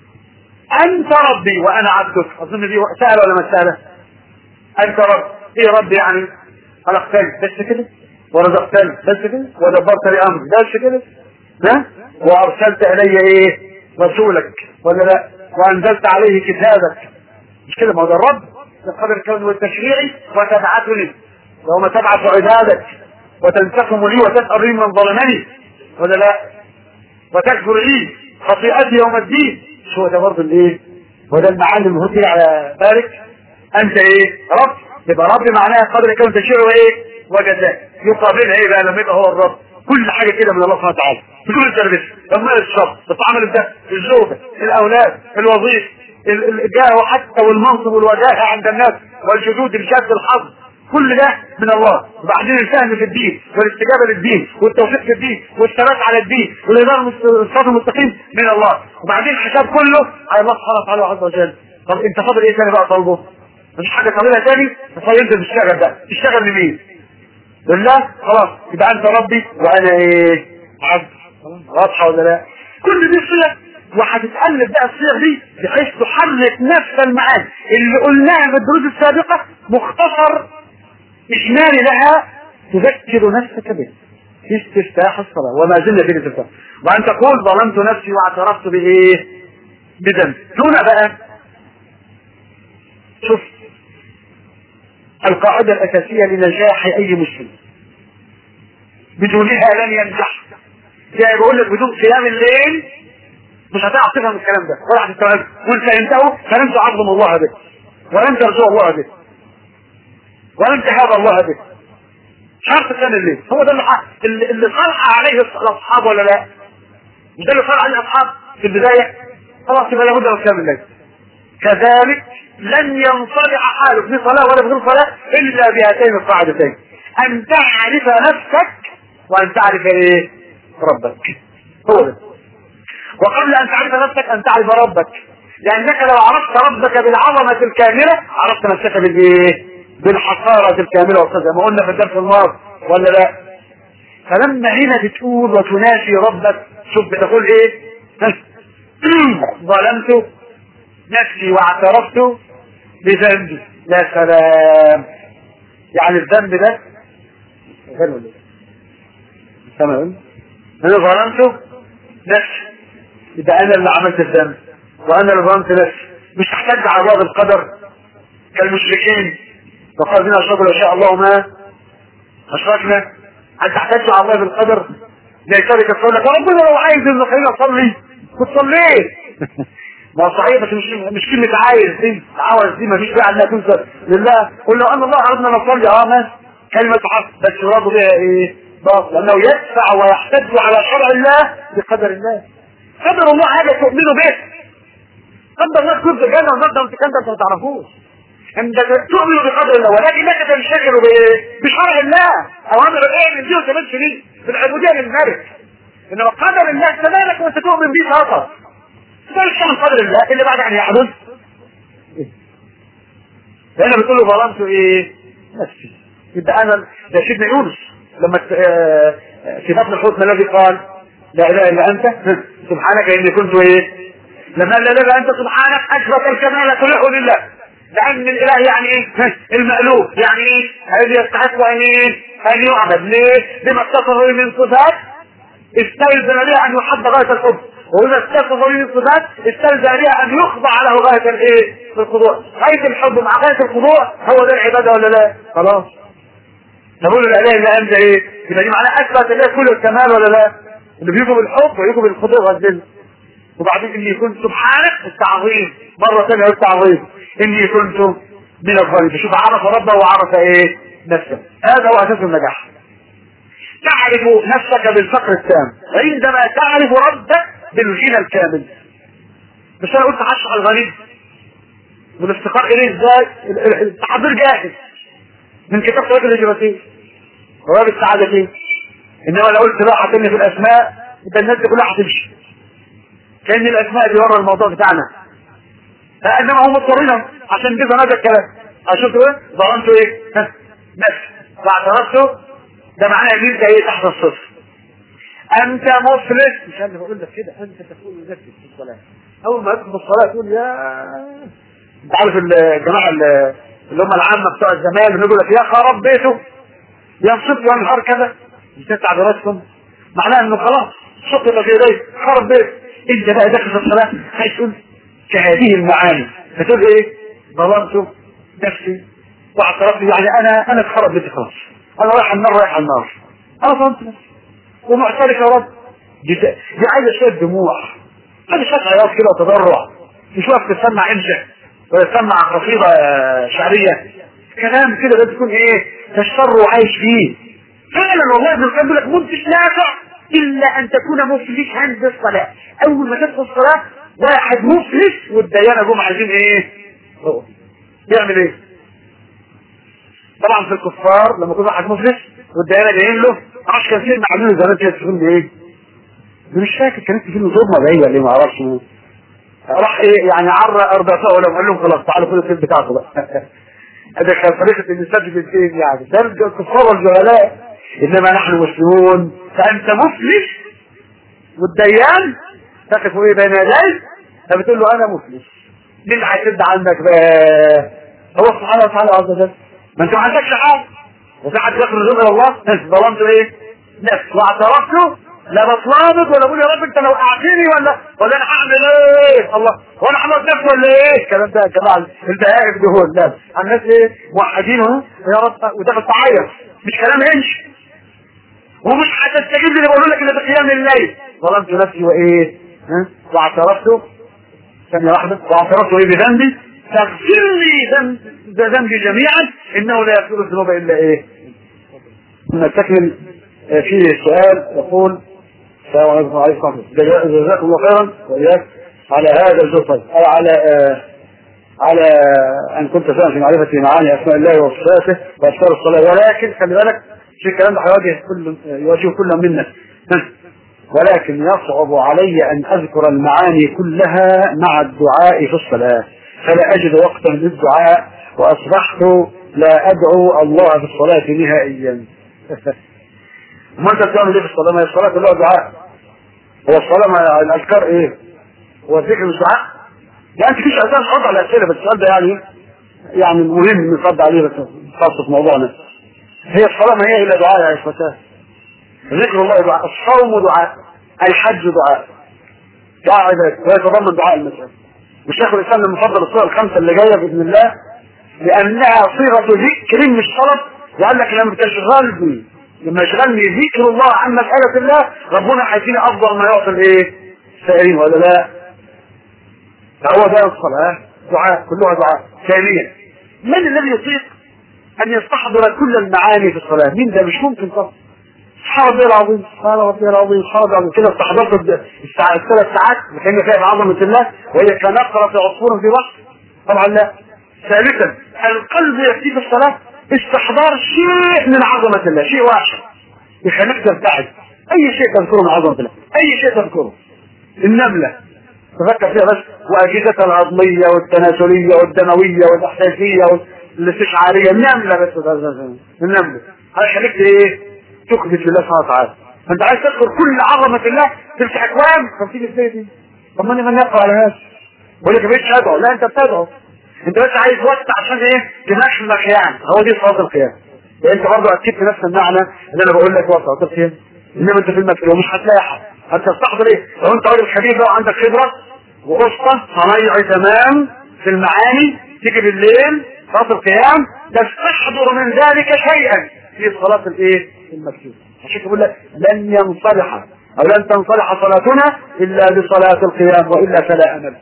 انت ربي وانا عبدك اظن دي سهله ولا مش سهله انت رب ايه ربي يعني خلقتني بس كده ورزقتني بس كده ودبرت لي امري بس كده ها وارسلت الي ايه رسولك ولا لا وانزلت عليه كتابك مش كده ما هو ده الرب قدر الكون والتشريعي وتبعتني يوم تبعث عبادك وتنتقم لي وتسأل لي من ظلمني ولا لا وتكفر لي خطيئتي يوم الدين شو ده برضه الايه وده المعلم هدي على بارك انت ايه رب يبقى رب معناها قدر الكون تشريعي وايه وجزاء يقابلها ايه بقى لما يبقى هو الرب كل حاجه كده من الله سبحانه وتعالى بدون التربيه لما الشر الطعام ده الزوجه الاولاد الوظيفه الجاه حتى والمنصب والوجاهه عند الناس والجدود الجد الحظ كل ده من الله وبعدين الفهم في الدين والاستجابه للدين والتوفيق في الدين والثبات على الدين والاداره الصراط المستقيم من الله وبعدين حساب كله على الله سبحانه وتعالى عز وجل طب انت فاضل ايه تاني بقى طالبه؟ مفيش حاجه تعملها تاني فانت تشتغل بقى تشتغل لمين؟ لله خلاص يبقى انت ربي وانا ايه؟ عبد واضحه ولا لا؟ كل دي صيغ وهتتقلب بقى الصيغ دي بحيث تحرك نفس المعاني اللي قلناها في الدروس السابقه مختصر اجمالي لها تذكر نفسك به في استفتاح الصلاة وما زلنا في الاستفتاح وأن تقول ظلمت نفسي واعترفت بإيه بذنب هنا بقى شوف القاعدة الأساسية لنجاح أي مسلم بدونها لن ينجح زي بقول لك بدون قيام الليل مش هتعرف تفهم الكلام ده ولا هتستوعب وان فهمته فلم تعظم الله به ولم ترجو الله به ولم تهاب الله به شرط كان الليل هو ده اللي اللي صلح عليه الاصحاب ولا لا مش ده اللي صلح عليه الاصحاب في البدايه خلاص يبقى لابد من قيام الليل كذلك لن ينصلح حالك في صلاه ولا بدون صلاه الا بهاتين القاعدتين ان تعرف نفسك وان تعرف ايه ربك هو ده وقبل ان تعرف نفسك ان تعرف ربك لانك لو عرفت ربك بالعظمه الكامله عرفت نفسك بالايه بالحقارة الكاملة والصدق ما قلنا في الدرس الماضي ولا لا فلما هنا بتقول وتناشي ربك شوف بتقول ايه ظلمت نفسي واعترفت بذنبي يا سلام يعني الذنب ده تمام انا ظلمت نفسي يبقى انا اللي عملت الذنب وانا اللي ظلمت نفسي مش هحتاج على بعض القدر كالمشركين وقال بنا اشركوا لو شاء الله ما اشركنا انت تحتاج على الله بالقدر زي كذلك تقول لك ربنا لو عايز ان خلينا اصلي كنت صليت ما هو صحيح بس مش مش كلمة عايز دي عاوز دي مفيش داعي انها تنسى لله قل لو ان الله ارادنا نصلي اه ماشي كلمة حق بس يراد بها ايه؟ باطل لانه يدفع ويحتج على شرع الله بقدر الله قدر الله حاجه تؤمنوا به قدر الله تكون في الجنه والنار انت كنت ما تعرفوش انت تؤمن بقدر الله ولكن انك تنشغل بشرع الله اوامر ايه من دي وكمان دي في العبوديه للملك انما قدر الله كذلك وانت تؤمن به فقط ذلك عن قدر الله اللي بعد ان يحدث هنا بتقول له ظلمت ايه نفسي يبقى انا ده سيدنا يونس لما في بطن الحوت ما الذي قال لا اله الا انت سبحانك اني كنت ايه لما لا اله الا انت سبحانك اثبت الكمال كله لله لان الاله يعني ايه المألوف يعني ايه الذي يستحق ان ايه ان يعبد ليه بما اتصف من صفات استلزم بها ان يحب غايه الحب واذا اتصف به الصفات استلزم بها ان يخضع له غايه الايه الخضوع غايه الحب مع غايه الخضوع هو ده العباده ولا لا خلاص نقول لا اله الا انت ايه يبقى دي معناها اثبت الله كل الكمال ولا لا اللي بيجوا بالحب ويجوا بالخضوع والذل وبعدين اني كنت سبحانك التعظيم مره ثانيه التعظيم اني كنت من الظالمين شوف عرف ربه وعرف ايه نفسه هذا هو اساس النجاح تعرف نفسك بالفقر التام عندما تعرف ربك بالغنى الكامل بس انا قلت هشرح الغني والافتقار اليه ازاي التحضير جاهز من كتاب طريق الهجرتين وباب السعادتين انما لو قلت بقى هتني في الاسماء يبقى الناس دي كلها هتمشي كان الاسماء دي ورا الموضوع بتاعنا فانما هم مضطرين عشان كده هذا الكلام اشوفوا ايه ظلمتوا ايه نفسي واعترفتوا ده معناه ان انت ايه تحت الصفر انت مفلس مش انا بقول لك كده انت تقول لنفسك في الصلاه اول ما يدخل الصلاه تقول يا انت عارف الجماعه اللي هم العامه بتوع الزمان اللي يقول لك يا خراب بيته ينصب وينهار كذا انت تعبيراتكم معناها انه خلاص شط اللي في ايديك خرب بيت انت بقى داخل في الصلاه عايز تقول كهذه المعاني فتقول ايه ظلمت نفسي واعترفت يعني انا انا اتخرب بيتي خلاص انا رايح النار رايح النار انا ظلمت نفسي ومعترف يا رب دي, دي عايزه شويه دموع عايزه شويه عياط كده وتضرع مش واقف تسمع انشا ولا تسمع قصيده شعريه كلام كده ده تكون ايه تشر وعايش فيه فعلا والله ابن القيم لك منتج نافع الا ان تكون مفلسا بالصلاه اول ما تدخل الصلاه واحد مفلس والديانه جم عايزين ايه هو يعمل ايه طبعا في الكفار لما يكون واحد مفلس والديانه جايين له معرفش كان فيلم عاملينه زمان كده فيلم ايه مش فاكر كانت فيلم ظلمه باين ولا ما اعرفش راح ايه يعني عرى ارضعته ولا قال لهم خلاص تعالوا خدوا الفيلم بتاعكم بقى هذا كان طريقه الانسان في الفيلم يعني ده الكفار والجهلاء انما نحن مسلمون فانت مفلس والديان تقف ايه بين يديك فبتقول له انا مفلس مين اللي هيسد عنك بقى هو سبحانه وتعالى عز وجل ما انت ما عندكش حاجه وفي حد يخرج الى الله ظلمت ايه نفس واعترفت لا بطلبك ولا بقول يا رب انت لو اعطيني ولا ولا انا هعمل ايه الله وانا حمد نفسي ولا ايه الكلام ده يا جماعه البهائم دول لا الناس ايه موحدين اهو يا رب وداخل تعيط مش كلام يمشي ومش هتستجيب اللي بقول لك الا بقيام الليل ظلمت نفسي وايه ها واعترفت ثانية واحدة واعترفت ايه بذنبي فاغفر لي ذنبي جميعا انه لا يغفر الذنوب الا ايه نستكمل فيه السؤال يقول السلام عليكم وعليكم السلام جزاكم الله خيرا واياك على هذا الجزء او على آه على ان كنت فاهم في معرفه معاني اسماء الله وصفاته واذكار الصلاه ولكن خلي بالك في الكلام ده هيواجه كل يواجه كل منا ولكن يصعب علي ان اذكر المعاني كلها مع الدعاء في الصلاه فلا اجد وقتا للدعاء واصبحت لا ادعو الله في الصلاه نهائيا ما انت بتعمل ايه في الصلاه ما هي الصلاه كلها دعاء هو الصلاه ما الاذكار ايه هو الذكر مش دعاء يعني مفيش اساس رد على الاسئله بس السؤال ده يعني يعني مهم نرد عليه بس خاصه في موضوعنا هي الصلاه ما هي الا دعاء يا اخوتاه ذكر الله دعاء الصوم دعاء الحج دعاء دعاء عباده ويتضمن دعاء المساء والشيخ الاسلام المفضل الصور الخمسه اللي جايه باذن الله لانها صيغه ذكر مش طلب وقال لك لما تشغلني لما يشغلني ذكر الله عن مساله الله ربنا هيديني افضل ما يعطي الايه؟ السائلين ولا لا؟ فهو ده الصلاه دعاء كلها دعاء ثانيا من الذي يطيق ان يستحضر كل المعاني في الصلاه؟ مين ده مش ممكن طبعا سبحان ربي العظيم سبحان ربي العظيم سبحان ربي العظيم كده استحضرت الساعة الثلاث ساعات كان فيها بعظمة الله وهي كنقرة عصفور في بحر طبعا لا ثالثا القلب يأتي في الصلاة استحضار شيء من عظمة الله شيء واحد يخليك تبتعد أي شيء تذكره من عظمة الله أي شيء تذكره النملة تفكر فيها بس وأجهزتها العظمية والتناسلية والدموية والإحساسية والاستشعارية النملة بس النملة هيخليك ايه تخبت لله سبحانه وتعالى فانت عايز تذكر كل عظمة الله تمسك اكوان فتيجي ازاي دي طب ما انا من يقرا على هذا بقول لك مش ادعو لا انت بتدعو انت بس عايز وقت عشان ايه تنشمك يعني هو دي صلاه القيام يعني انت برضه اكيد في نفس المعنى اللي انا بقول لك وقت صلاه القيام انما انت في المكتب ومش هتلاقي حد هتستحضر ايه لو انت راجل خبير بقى وعندك خبره وقصه صنايعي تمام في المعاني تيجي بالليل صلاه القيام تستحضر من ذلك شيئا في صلاه الايه المكتوب عشان بقول لك لن ينصلح او لن تنصلح صلاتنا الا بصلاه القيام والا فلا امل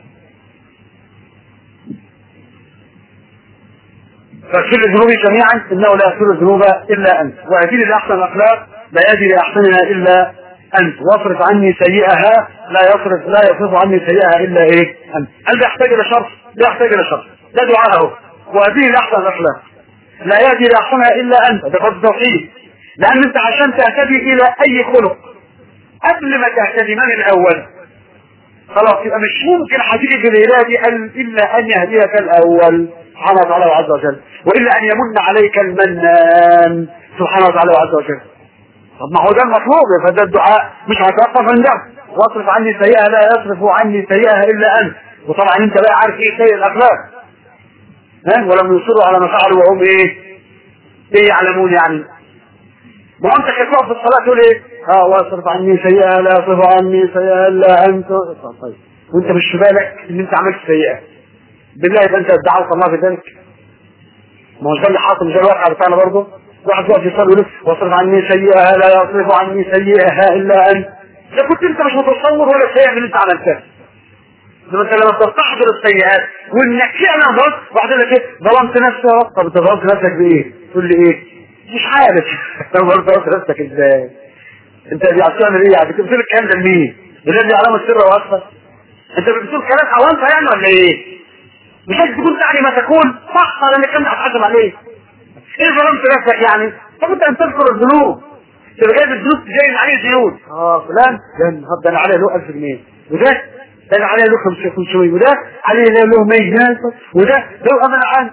فاغفر الذنوب جميعا انه لا يغفر الذنوب الا انت واهدني لاحسن الاخلاق لا يهدي لاحسنها الا انت واصرف عني سيئها لا يصرف لا يصرف عني سيئها الا ايه انت هل ده يحتاج الى شرط؟ لا يحتاج الى شرط ده دعاءه واهدني لاحسن الاخلاق لا يهدي لاحسنها الا انت ده فرض توحيد لان انت عشان تهتدي الى اي خلق قبل ما تهتدي من الاول خلاص يبقى مش ممكن هتيجي في الهدايه دي الا ان يهديك الاول سبحانه وتعالى وعز وجل والا ان يمن عليك المنان سبحانه وتعالى وعز وجل طب ما هو ده المطلوب فده الدعاء مش هتوقف عنده واصرف عني سيئها لا يصرف عني سيئها الا انت وطبعا انت بقى عارف ايه سيء الاخلاق ها ولم يصروا على ما فعلوا وهم ايه ايه يعلمون يعني ما انت كتبت في الصلاه تقول ايه اه واصرف عني سيئها لا يصرف عني سيئها الا انت طيب وانت مش في بالك ان انت عملت سيئه بالله يبقى انت دعوت الله بذلك ما هو ده اللي حاصل مش ده الواقع بتاعنا برضه واحد يقف يصلي يقول واصرف عني سيئها لا يصرف عني سيئها الا انت ده كنت انت مش متصور ولا سيئة من اللي انت عملتها لما انت لما تستحضر السيئات وانك فعلا ظلمت وبعدين لك ايه ظلمت نفسي اهو طب انت ظلمت نفسك بايه؟ تقول لي ايه؟ مش عارف طب ظلمت نفسك ازاي؟ انت بتعمل ايه يعني؟ بتقول الكلام ده لمين؟ الذي يعلم السر واخفى انت بتقول كلام اوانطه يعني ولا ايه؟ مش عايز تقول تعني ما تكون صح لان الكلام ده هتحاسب عليه ايه ظلمت نفسك يعني؟ طب انت ان تذكر الذنوب تبقى جايب الذنوب جاي عليه ديون اه فلان ده ده انا عليه له 1000 جنيه وده ده انا عليه له 500 وده عليه له 100 وده له امل عن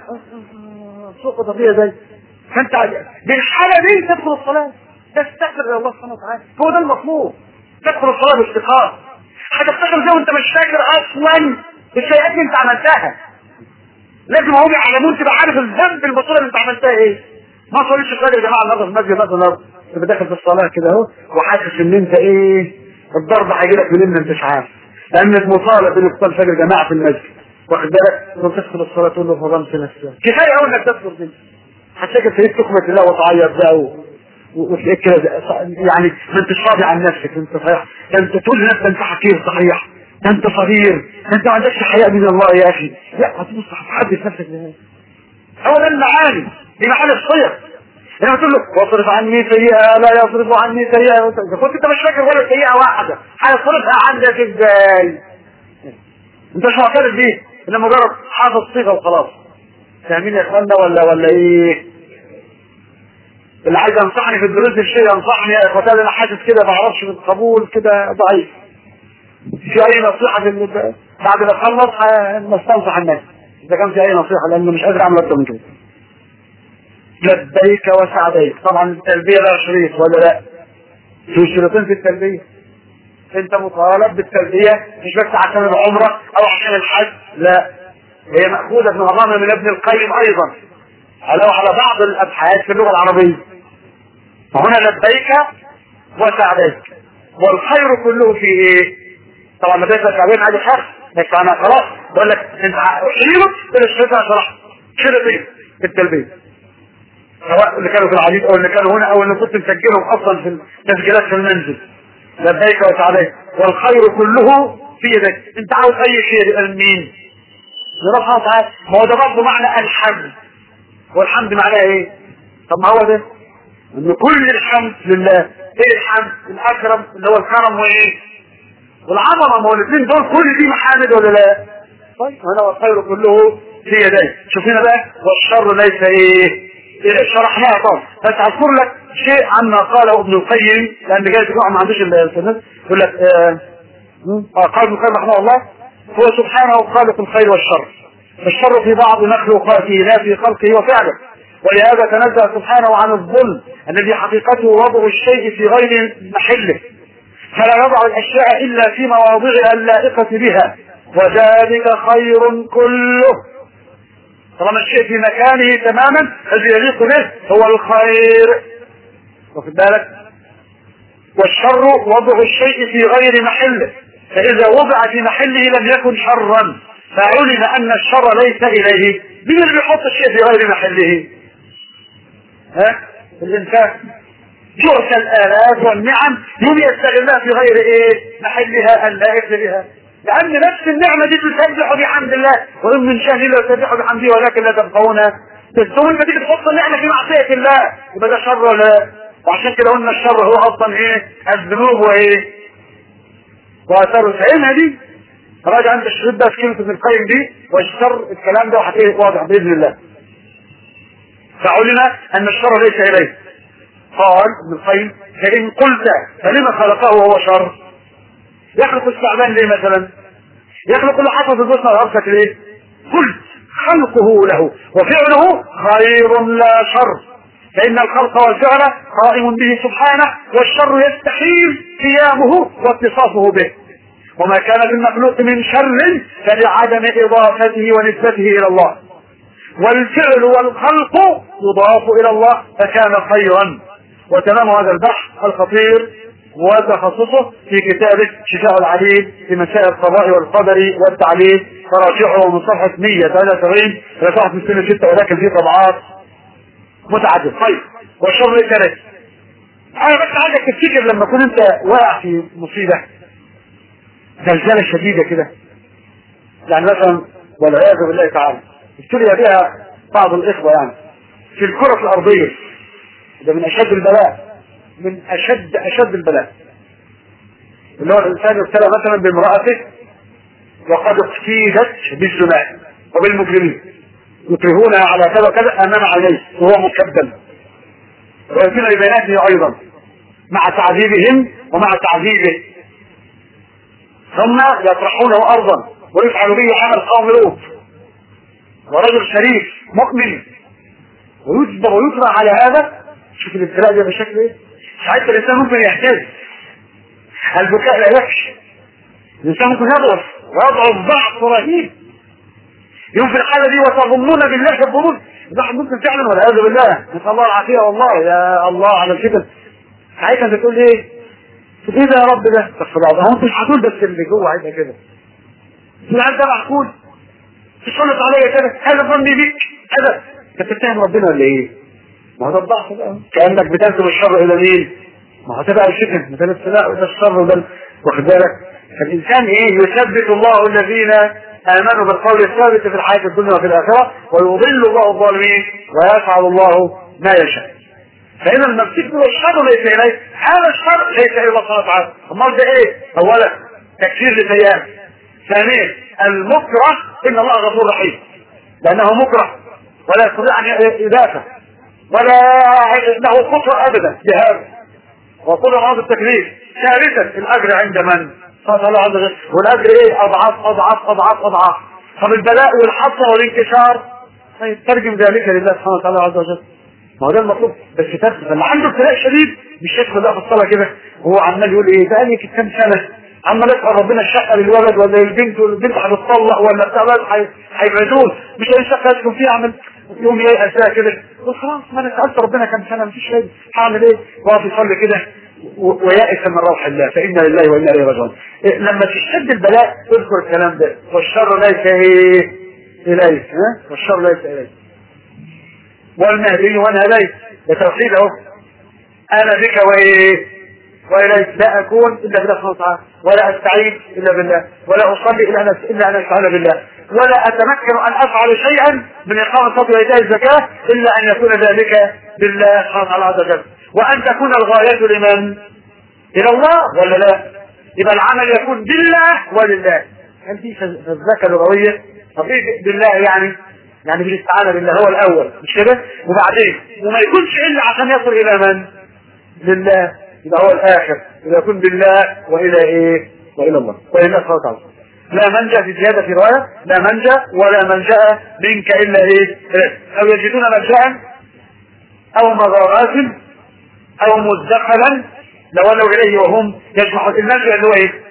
سوق طبيعي زي فانت بالحاله دي تدخل الصلاه تستغفر الى الله سبحانه وتعالى هو ده المطلوب تدخل الصلاه باستقامه هتفتكر زي وانت مش فاكر اصلا السيئات اللي انت عملتها لازم هم يعلمون تبقى عارف الذنب البطوله اللي انت عملتها ايه ما صليتش الفجر يا جماعه النهارده في المسجد مثلا تبقى داخل في الصلاه كده اهو وحاسس ان انت ايه الضرب هيجي لك منين ما انتش عارف لانك مطالب بانك تصلي الفجر يا جماعه في المسجد واخد بالك وتدخل الصلاه تقول له فضلت نفسك كفايه قوي انك تذكر دي هتلاقي تلاقيك تكمل الله وتعيط بقى و... وتلاقيك كده يعني ما انتش راضي عن نفسك انت صحيح انت تقول لنفسك انت حكيم صحيح ده انت صغير ده انت ما عندكش حياء من الله يا اخي لا هتبص هتحدث نفسك بهذا هو ده المعاني دي معاني الصيغ لما تقول له واصرف عني سيئة لا يصرف عني سيئة إذا كنت انت مش فاكر ولا سيئة واحدة هيصرفها عندك ازاي؟ انت مش معترف بيه انت مجرد حافظ صيغة وخلاص فاهمين يا اخوانا ولا ولا ايه؟ اللي عايز ينصحني في الدروس الشيء ينصحني يا اخواتي انا حاسس كده ما اعرفش من القبول كده ضعيف في اي نصيحة في ال- بعد ما اخلص نستنصح الناس اذا كان في اي نصيحة لان مش قادر اعمل اكتر من كده لبيك وسعديك طبعا التلبية لها شريط ولا لا في شريطين في التلبية انت مطالب بالتلبية مش بس عشان العمرة او عشان الحج لا هي مأخوذة من نظام من ابن القيم ايضا على على بعض الابحاث في اللغة العربية فهنا لبيك وسعديك والخير كله في ايه طبعا لبيك وسعديك هذه حرف بس انا خلاص بقول لك انت شيله الشريط شرح شريطين في التلبية سواء اللي كانوا في العديد او اللي كانوا هنا او اللي كنت مسجلهم اصلا في التسجيلات في المنزل لبيك وسعديك والخير كله في يدك انت عاوز اي شيء يبقى من مين؟ لرب سبحانه وتعالى ما هو ده برضه معنى الحمد والحمد معناه ايه؟ طب ما هو ده ان كل الحمد لله ايه الحمد الاكرم اللي هو الكرم وايه والعظمه ما هو الاثنين دول كل دي محامد ولا لا طيب هنا والخير كله في يديه شوف هنا بقى والشر ليس ايه إيه شرحناها طبعا بس اذكر لك شيء عما قاله ابن القيم لان جاي تقع ما عندوش الناس يقول لك آه آه قال ابن القيم رحمه الله هو سبحانه خالق الخير والشر الشر في بعض مخلوقاته لا في خلقه وفعله ولهذا تنزه سبحانه عن الظلم الذي حقيقته وضع الشيء في غير محله فلا يضع الاشياء الا في مواضعها اللائقه بها وذلك خير كله طالما الشيء في مكانه تماما الذي يليق به هو الخير واخد بالك والشر وضع الشيء في غير محله فإذا وضع في محله لم يكن شرا فعلم أن الشر ليس إليه مين اللي بيحط الشيء في غير محله ها الإنسان يؤتى الآلات والنعم يوم يستغلها في غير إيه محلها اللائق بها لأن نفس النعمة دي تسبح بحمد الله وإن من شأن الله يسبح بحمده ولكن لا تبقون تستوي انت تيجي تحط النعمة في معصية الله يبقى ده شر ولا وعشان كده قلنا الشر هو أصلا إيه الذنوب وإيه وآثار العلم دي راجع أنت الشريط ده في كلمة ابن القيم دي والشر الكلام ده وهتلاقيه واضح بإذن الله فعلم أن الشر ليس إليه قال ابن القيم فإن قلت فلما خلقه وهو شر يخلق الثعبان ليه مثلا يخلق اللي حصل في البطن والارض ليه قلت خلقه له وفعله خير لا شر فإن الخلق والفعل قائم به سبحانه والشر يستحيل قيامه واتصافه به وما كان للمخلوق من شر فلعدم إضافته ونسبته إلى الله والفعل والخلق يضاف إلى الله فكان خيرا وتمام هذا البحث الخطير وتخصصه في كتابه شفاء العليل في مسائل القضاء والقدر والتعليل تراجعه من صفحة 173 إلى صفحة 206 ولكن في طبعات متعددة طيب والشر ليس لك أنا بس عايزك تفتكر لما تكون أنت واقع في مصيبة زلزالة شديدة كده يعني مثلا والعياذ بالله تعالى ابتلي بها بعض الإخوة يعني في الكرة الأرضية ده من أشد البلاء من اشد اشد البلاء اللي هو الانسان يبتلى مثلا بامرأته وقد اقتيدت بالزنا وبالمجرمين يكرهونها على كذا وكذا امام عينيه وهو مكبل ويأتينا ببيناته ايضا مع تعذيبهم ومع تعذيبه ثم يطرحونه ارضا ويفعل به عمل قوم لوط ورجل شريف مؤمن ويجبر ويطرح على هذا شوف الابتلاء ده بشكل ايه ساعتها الانسان ممكن يحتاج البكاء لا يكفي الانسان ممكن يضعف ويضعف ضعف رهيب يوم في الحاله دي وتظنون بالله الظنون الواحد ممكن فعلا والعياذ بالله نسال الله العافيه والله يا الله على كده ساعتها انت تقول ايه؟ ايه ده يا رب ده؟ استغفر الله هو انت مش هتقول بس اللي جوه هيبقى كده العيال ده معقول تسلط عليا كده هذا ظني بيك هذا انت بتتهم ربنا ولا ايه؟ ما هو ده الضعف بقى كانك بتنسب الشر الى مين؟ ما هو ده بقى الشتم ده الابتلاء وده الشر وده واخد بالك فالانسان ايه يثبت الله الذين امنوا بالقول الثابت في الحياه الدنيا وفي الاخره ويضل الله الظالمين ويفعل الله ما يشاء فاذا المسجد هو الشر ليس اليه هذا الشر ليس الى الله سبحانه وتعالى امال ده ايه؟ اولا تكفير لسيئات ثانيا المكره ان الله غفور رحيم لانه مكره ولا يستطيع ان يدافع ولا له خطوة ابدا بهذا وطول هذا التكليف ثالثا الاجر عند من قال الله عز وجل والاجر ايه اضعاف اضعاف اضعاف اضعاف طب البلاء والحصر والانكسار يترجم ذلك لله سبحانه وتعالى عز وجل ما هو ده المطلوب بس تاخد اللي عنده ابتلاء شديد مش يدخل بقى في الصلاه كده وهو عمال يقول ايه بقى لي كام سنه عمال يسال ربنا الشقه للولد ولا للبنت والبنت هتتطلق ولا بتاع هيبعدون مش لاقي شقه يسكن فيها اعمل يوم ييأس بقى كده خلاص ما انا سالت ربنا كام سنه مفيش فايده هعمل ايه؟ واقف يصلي كده ويائس من روح الله فانا لله وانا اليه راجعون إيه لما تشتد البلاء اذكر الكلام ده والشر ليس ايه؟ اليك ها؟ والشر ليس اليك والمهدي وانا اليك ده توحيد اهو انا بك وايه؟ واليك لا اكون الا بالله سبحانه وتعالى ولا استعين الا بالله ولا اصلي الا ان الا ان استعين بالله ولا اتمكن ان افعل شيئا من اقامه الصلاه وايتاء الزكاه الا ان يكون ذلك بالله سبحانه وتعالى عز وجل وان تكون الغايه لمن؟ الى الله ولا لا؟ يبقى العمل يكون بالله ولله هل في فزلكه لغويه؟ طب ايه بالله يعني؟ يعني بالاستعانه بالله هو الاول مش كده؟ وبعدين وما يكونش الا عشان يصل الى من؟ لله يبقى هو الاخر يبقى يكون بالله والى ايه؟ والى الله والى الله سبحانه وتعالى لا منجا في زياده في روايه لا منجا ولا منجا منك الا ايه؟ او يجدون ملجا او مغارات او مدخلا لولوا اليه وهم يجمعون الملجا اللي هو ايه؟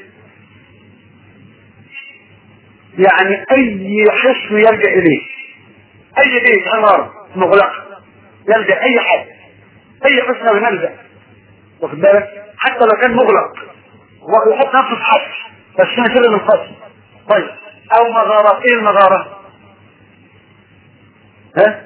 يعني اي حصن يلجا اليه اي بيت عمار مغلق يلجا اي حد اي حصن او ملجا واخد بالك حتى لو كان مغلق ويحط نفسه في حبس بس كان كده من الفصل طيب او مغارة ايه المغارة ها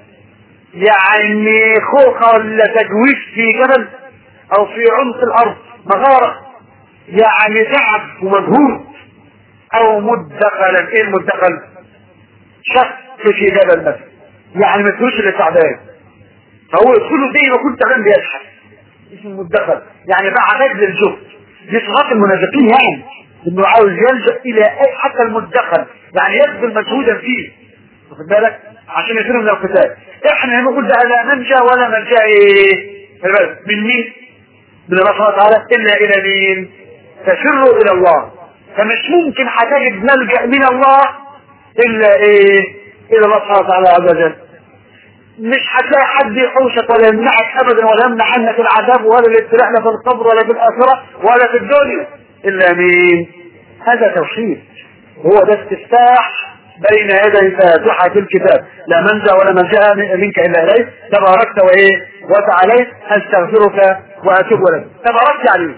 يعني خوخة ولا تجويف في جبل او في عمق الارض مغارة يعني تعب ومجهود او مدخلا ايه المدخل شك في جبل مثلا يعني ما تقولش اللي تعبان فهو يدخله زي ما كنت تعبان بيشحن اسمه مدخل يعني بقى رجل الجهد دي صفات المنافقين يعني انه عاوز يلجا الى اي حتى المدخل يعني يبذل مجهودا فيه واخد بالك عشان يصير من القتال احنا نقول ده لا منجا ولا ملجا ايه من مين من الله سبحانه وتعالى الا الى مين تسروا الى الله فمش ممكن هتجد ملجا من الله الا ايه الى الله سبحانه وتعالى عز وجل مش هتلاقي حد يحوشك ولا يمنعك ابدا ولا يمنع عنك العذاب ولا الابتلاء لا في القبر ولا في الاخره ولا في الدنيا الا مين هذا توحيد هو ده استفتاح بين يدي فاتحة الكتاب لا منجا ولا ملجا منك الا اليه تباركت وايه وتعالى استغفرك واتوب اليك تباركت عليه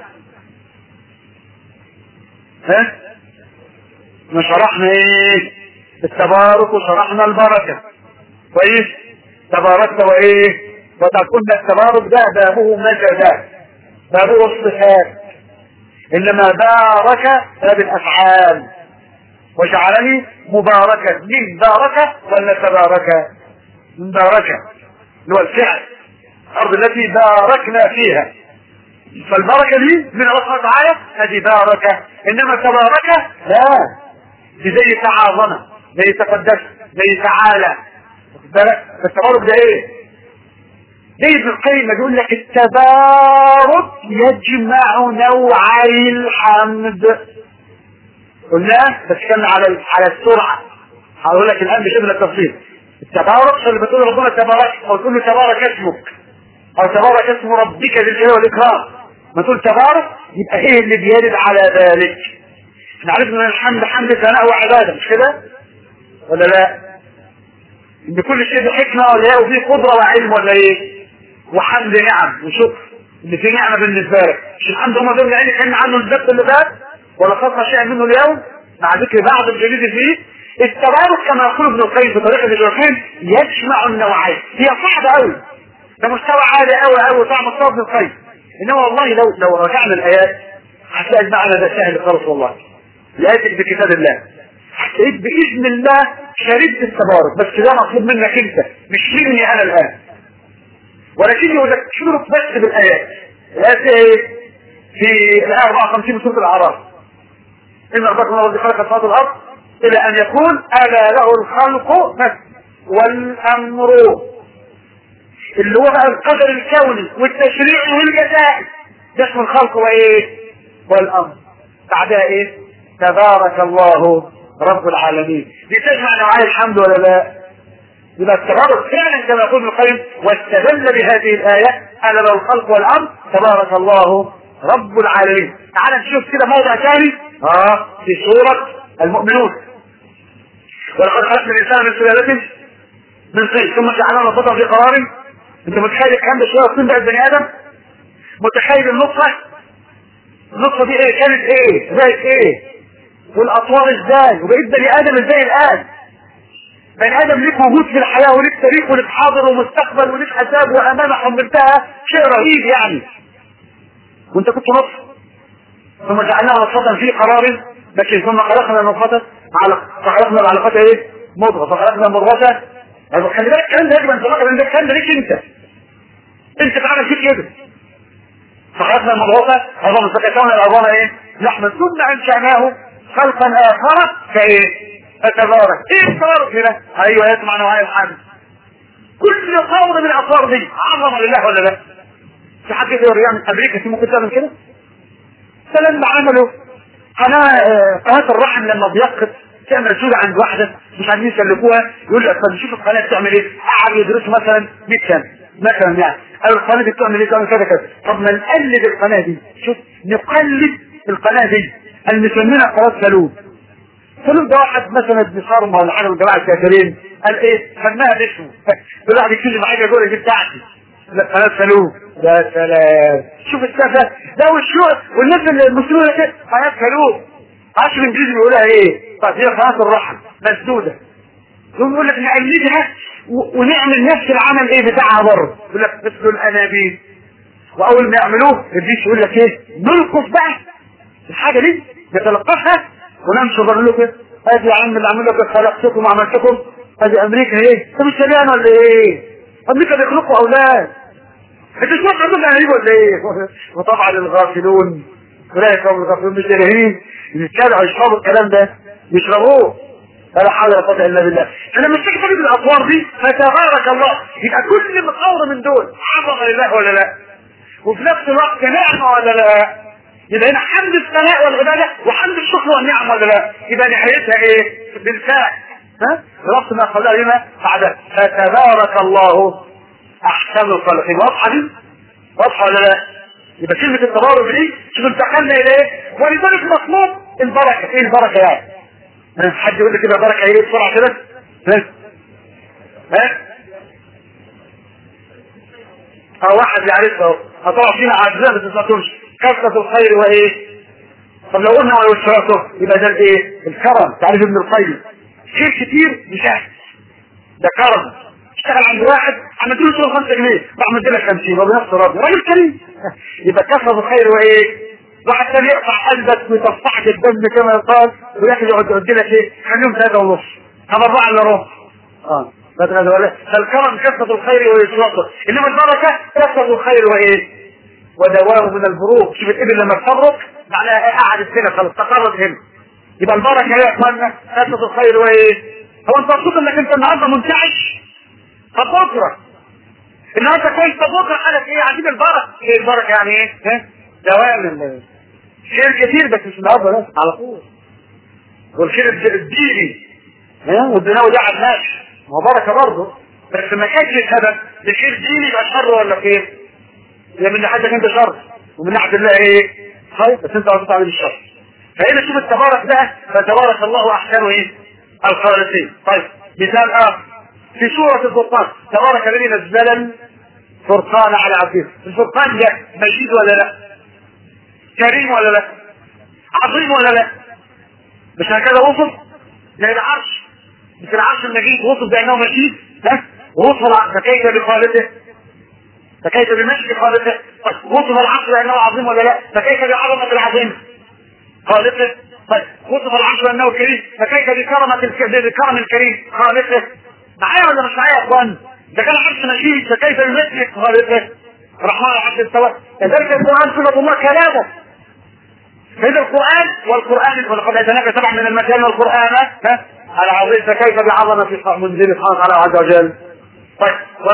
ها ما شرحنا ايه التبارك وشرحنا البركه كويس تباركت وايه وتكون التبارك ده بابه مجدا بابه الصفات انما بارك باب الافعال وجعلني مباركا من باركة ولا تبارك من باركة اللي هو الفعل الارض التي باركنا فيها فالبركة دي من الله سبحانه وتعالى هذه باركة انما تبارك لا دي زي تعاظم زي تقدس زي تعالى فالتبارك ده ايه زي ابن القيم بيقول لك التبارك يجمع نوعي الحمد قلنا بس كان على على السرعه هقول لك الان بشبه التفصيل التبارك اللي بتقول ربنا تبارك او تقول له تبارك اسمك او تبارك اسم ربك ذي الجلال والاكرام ما تقول تبارك يبقى ايه اللي بيرد على ذلك احنا عرفنا ان الحمد حمد ثناء وعباده مش كده ولا لا ان كل شيء بحكمه ولا ايه وفيه قدره وعلم ولا ايه وحمد نعم وشكر ان في نعمه بالنسبه لك مش الحمد هم دول يعني كان عنه الدب اللي فات ولا خاصة شيئا منه اليوم مع ذكر بعض الجديد فيه التبارك كما يقول ابن القيم في طريقة الجوحين يجمع النوعين هي صعبة قوي ده مستوى عالي قوي قوي طعم الصوت ابن القيم انما والله لو لو رجعنا الايات هتلاقي المعنى ده سهل خالص والله الايات بكتاب الله هتلاقيك باذن الله شربت التبارك بس ده مطلوب منك انت مش مني انا الان ولكني اذكرك بس بالايات الايات ايه في الايه 54 من سوره الاعراف ان ربكم هو الذي خلق السماوات والارض الى ان يقول الا له الخلق والامر اللي هو بقى القدر الكوني والتشريع والجزاء ده اسم الخلق وايه والامر بعدها ايه تبارك الله رب العالمين دي تجمع نوعي الحمد ولا لا يبقى التبارك فعلا كما يقول ابن القيم واستدل بهذه الايه الا له الخلق والامر تبارك الله رب العالمين تعال نشوف كده موضع ثاني اه في سورة المؤمنون ولقد خلقنا الانسان من سلالة من طين ثم جعلنا نطفة في قرار انت متخيل الكلام ده شويه الطين بقى بني ادم متخيل النطفة النطفة دي ايه كانت ايه زي ايه والاطوار ازاي وبقيت بني ادم ازاي الان بني ادم ليك وجود في الحياة وليك تاريخ وليك حاضر ومستقبل وليك حساب وامانة حملتها شيء رهيب يعني وانت كنت نص ثم جعلناها نطفة في قرار لكن ثم خلقنا نطفة على فخلقنا العلاقات ايه؟ مضغة فخلقنا مضغة خلي بالك الكلام ده يجب ان تفكر ان ده الكلام ده ليك انت انت تعمل فيك كده فخلقنا المضغة عظام فكسونا العظام ايه؟ لحما ثم انشأناه خلقا اخر كايه؟ فتبارك ايه التبارك هنا؟ ايوه يسمع نوعية الحمد كل قول من الاطوار دي عظمه لله ولا لا؟ في حد يقدر يعمل امريكا في ممكن تعمل كده؟ فلما عملوا قناه قناه الرحم لما بيسقط تعمل سودة عند واحده مش عايزين يسلكوها يقول لك طب نشوف القناه بتعمل ايه؟ قعد يدرسوا مثلا 100 سنه مثلا يعني او القناه دي بتعمل ايه؟ تعمل كذا كذا طب ما نقلد القناه دي شوف نقلد القناه دي اللي مسمينها قناه سلوك سلوك ده واحد مثلا ابن صارمه ولا حاجه من جماعه الكافرين قال ايه؟ سماها باسمه كل واحد يتكلم معايا يقول دي بتاعتي لا قناه سلوك يا سلام شوف السفه ده والشو والناس المسلمين كده قناه سلوك عشر انجليزي بيقولها ايه؟ طب هي قناه الرحم مسدوده يقوم يقول لك نقلدها ونعمل نفس العمل ايه بتاعها بره يقول لك مثل الانابيب واول ما يعملوه الجيش يقول لك ايه نلقف بقى الحاجه دي نتلقفها ونمشي بره له كده ادي يا عم اللي عامل لك خلقتكم وعملتكم ادي امريكا ايه انت مش شبيان ولا ايه امريكا بيخلقوا اولاد انت مش واخد منها ايه ولا ايه وطبعا الغافلون اولئك هم الغافلون مش دارين يتكلموا يشربوا الكلام ده يشربوه فلا حول ولا قوه الا بالله فلما تيجي تجد الاطوار دي فتبارك الله يبقى كل مقور من دول عظمه لله ولا لا وفي نفس الوقت نعمه ولا لا يبقى هنا حمد الثناء والعباده وحمد الشكر والنعم ولا لا يبقى نهايتها ايه بالفاء ها ربط ما قبلها هنا بعد فتبارك الله احسن الخالقين واضحه دي واضحه ولا لا يبقى كلمه التبارك دي شوف انتقلنا الى ايه ولذلك مطلوب البركه ايه البركه يعني حد يقول لي كده بركه ايه بسرعه كده ها ها اه واحد يعرفها اهو طبعا فينا عجزاء ما تسمعتوش كثرة الخير وايه طب لو قلنا ولو اشتركته يبقى ده الايه الكرم تعرف ابن القيم خير كتير مش احسن ده كرم اشتغل عند واحد عملت له شغل 5 جنيه بعمل لك 50 وبنفس راضي راجل كريم يبقى كثرة الخير وايه واحد تاني يقطع قلبك ويتصفحك الدم كما يقال وياخد يقعد يقعد لك ايه خليهم ثلاثة ونص طب أربعة إلا ربع اه فالكرم كثرة الخير ويسوقه انما البركة كثرة الخير وايه ودواه من البروق شوف الابن لما تفرق معناها قعدت هنا خلاص تقرب هنا يبقى البركة يا اخوانا كثرة الخير وايه هو انت مبسوط انك انت النهارده منتعش طب بكره النهارده كويس طب بكره حالك ايه عايزين البركه ايه البركه يعني ايه؟ ها؟ دوام خير كتير بس مش النهارده بس على طول والخير الديني ها والدنيوي ده على الناس ما هو بركه برضه بس ما كانش السبب لخير ديني يبقى شر ولا خير؟ يا من ناحيتك انت شر ومن ناحيه الله ايه؟ خير بس انت عاوز تعمل الشر فهنا شوف التبارك ده فتبارك الله احسن ايه؟ الخالقين طيب مثال اخر في سورة الفرقان تبارك الذي نزل الفرقان على عبده الفرقان ده مجيد ولا لا؟ كريم ولا لا؟ عظيم ولا لا؟ مش هكذا وصف؟ زي العرش مش العرش المجيد وصف بانه مجيد ها؟ وصف فكيف بخالقه؟ فكيف بمجد خالقه؟ وصف العرش بانه عظيم ولا لا؟ فكيف بعظمة العظيم؟ خالقه؟ طيب وصف العرش بانه كريم فكيف بكرمة بكرم الكريم خالقه؟ معايا ولا مش معايا يا اخوان؟ ده كان عرش مجيد فكيف بمجد خالقه؟ الرحمن على عبد استوى كذلك القرآن سنة الله كلامه فإذا القرآن والقرآن ولقد أتناك سبع من المكان والقرآن ها العظيم فكيف بعظمة منزل سبحانه وتعالى عز وجل طيب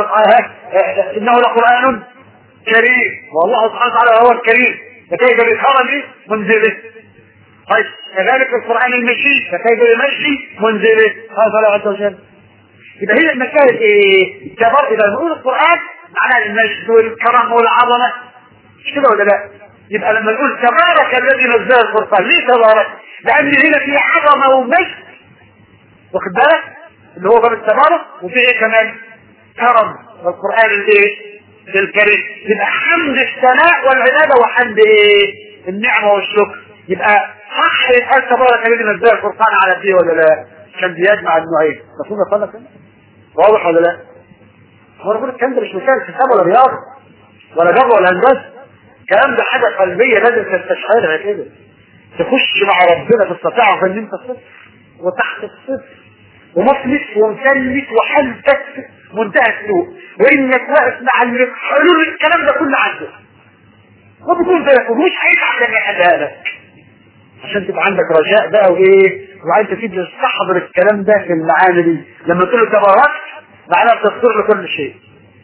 إنه لقرآن كريم والله سبحانه وتعالى هو الكريم فكيف بكرم منزله طيب كذلك القرآن المجيد فكيف بمجد منزله سبحانه وتعالى عز وجل يبقى هي المسائل ايه؟ كبر اذا نقول القرآن معناه المجد والكرم والعظمة مش كده ولا لا؟ يبقى لما نقول تبارك الذي نزل الفرقان ليه تبارك؟ لأن هنا في عظمة ومجد واخد بالك؟ اللي هو باب التبارك وفي ايه كمان؟ كرم والقرآن الايه؟ الكريم يبقى حمد الثناء والعبادة وحمد ايه؟ النعمة والشكر يبقى صح يتقال تبارك الذي نزل الفرقان على فيه ولا لا؟ كان بيجمع النوعين مفهوم يا اخوانا كده؟ واضح ولا لا؟ هو انا بقول الكلام ده مش مثال حساب ولا رياضه ولا جبر ولا هندسه الكلام ده حاجه قلبيه لازم تستشعرها كده تخش مع ربنا تستطيع ان انت صفر وتحت الصفر ومفلس ومثلث وحالتك منتهى السوء وانك واقف مع اللي حلول الكلام ده كله عنده وبكون زي مش هيتعب لما يحلها لك عشان تبقى عندك رجاء بقى وايه وعايز تبدا تستحضر الكلام ده في المعاني دي لما تقول له تباركت معناها بتذكر له كل شيء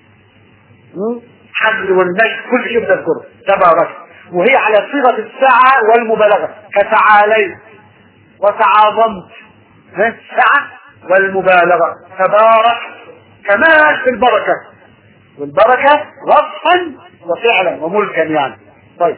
حمد والمجد كل شيء بتذكره تباركت وهي على صيغه السعه والمبالغه كتعاليت وتعاظمت السعه والمبالغه تبارك كمال في البركه والبركه وصفا وفعلا وملكا يعني طيب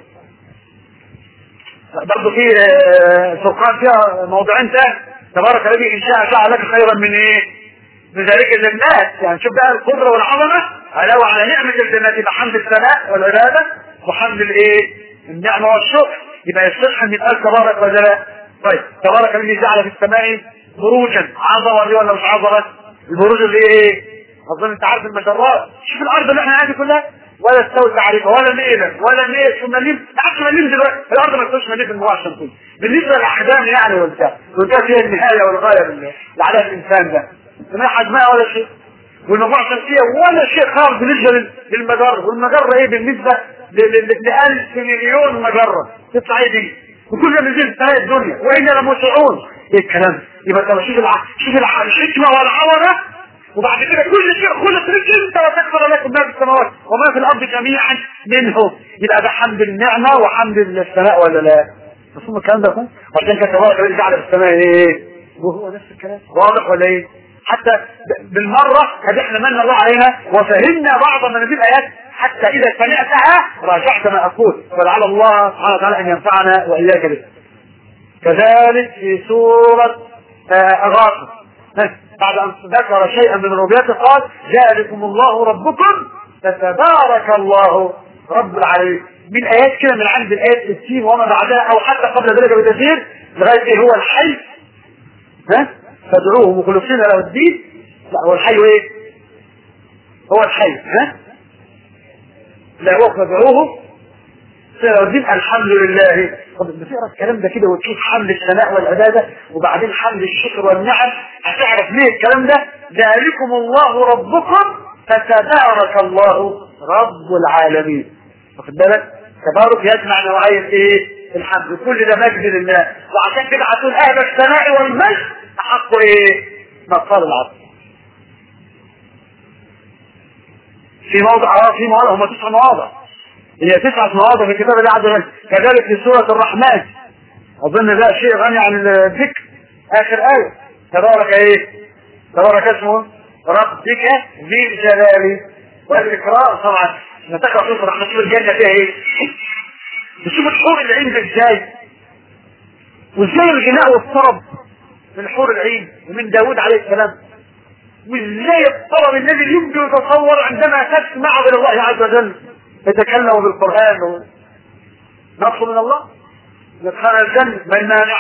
برضه في فرقان فيها موضوعين تاني تبارك الذي ان شاء جعل لك خيرا من ايه؟ من ذلك الجنات يعني شوف بقى القدره والعظمه علاوه على نعمه الجنات بحمد الثناء والعباده وحمد الايه؟ النعمه والشكر يبقى يصح ان يتقال تبارك ولا لا؟ طيب تبارك الذي جعل في السماء بروجا عظمه دي ولا مش عظمه؟ البروج اللي ايه؟ اظن انت عارف المجرات شوف الارض اللي احنا قاعدين كلها ولا استوى تعريفها ولا ميلا ولا ميل شو مليم تعرفش مليم دلوقتي الارض ما تسويش مليم في الموضوع الشمسي بالنسبه للاحجام يعني والبتاع والبتاع فيها النهايه والغايه اللي عليها الانسان ده ما حجمها ولا شيء والمجموعه الشمسيه ولا شيء خالص بالنسبه للمجره والمجره ايه بالنسبه ل 1000 مليون مجره تطلع ايه دي وكل ما نزلت تلاقي الدنيا وانا لموسعون ايه الكلام يبقى طب شوف الع... شوف الع... الحكمه والعظمه وبعد كده كل شيء خلق لك انت وتكفر لكم ما في السماوات وما في الارض جميعا منه يبقى ده حمد النعمه وحمد الثناء ولا لا؟ مفهوم الكلام ده فهم؟ وعشان كده تبارك الذي جعل في السماء ايه؟ وهو نفس الكلام واضح ولا ايه؟ حتى بالمره قد احنا من الله علينا وفهمنا بعض من هذه الايات حتى اذا سمعتها راجعت ما اقول ولعل الله سبحانه وتعالى ان ينفعنا واياك به. كذلك في سوره اغاثه بعد ان ذكر شيئا من ربيته قال ذلكم الله ربكم فتبارك الله رب العالمين من ايات كده من عند الايات 60 وما بعدها او حتى قبل ذلك بكثير لغايه ايه هو الحي ها فادعوه مخلصين له الدين لا هو الحي ايه هو الحي ها لا هو فادعوه له الدين الحمد لله طب بتقرا الكلام ده كده وتشوف حمد الثناء والعباده وبعدين حمد الشكر والنعم هتعرف ليه الكلام ده ذلكم الله ربكم فتبارك الله رب العالمين واخد بالك تبارك يجمع نوعية ايه الحمد كل ده مجد لله وعشان كده هتقول اهل الثناء والمجد احق ايه ما قال العبد في موضع اه في مواضع هم تسع مواضع هي تسعة مواضع في كتاب الله عز وجل كذلك في سورة الرحمن أظن ده شيء غني عن الذكر آخر آية تبارك إيه؟ تبارك اسمه ربك ذي الجلال والإكرام طبعا لما تقرأ سورة الرحمن تشوف الجنة فيها إيه؟ تشوف الحور العين ده إزاي؟ وإزاي الغناء والطرب من حور العين ومن داود عليه السلام وإزاي الطرب الذي يمكن يتصور عندما تسمع من الله عز وجل يتكلم بالقرآن و... نصر من الله يدخل الجنة ما المانع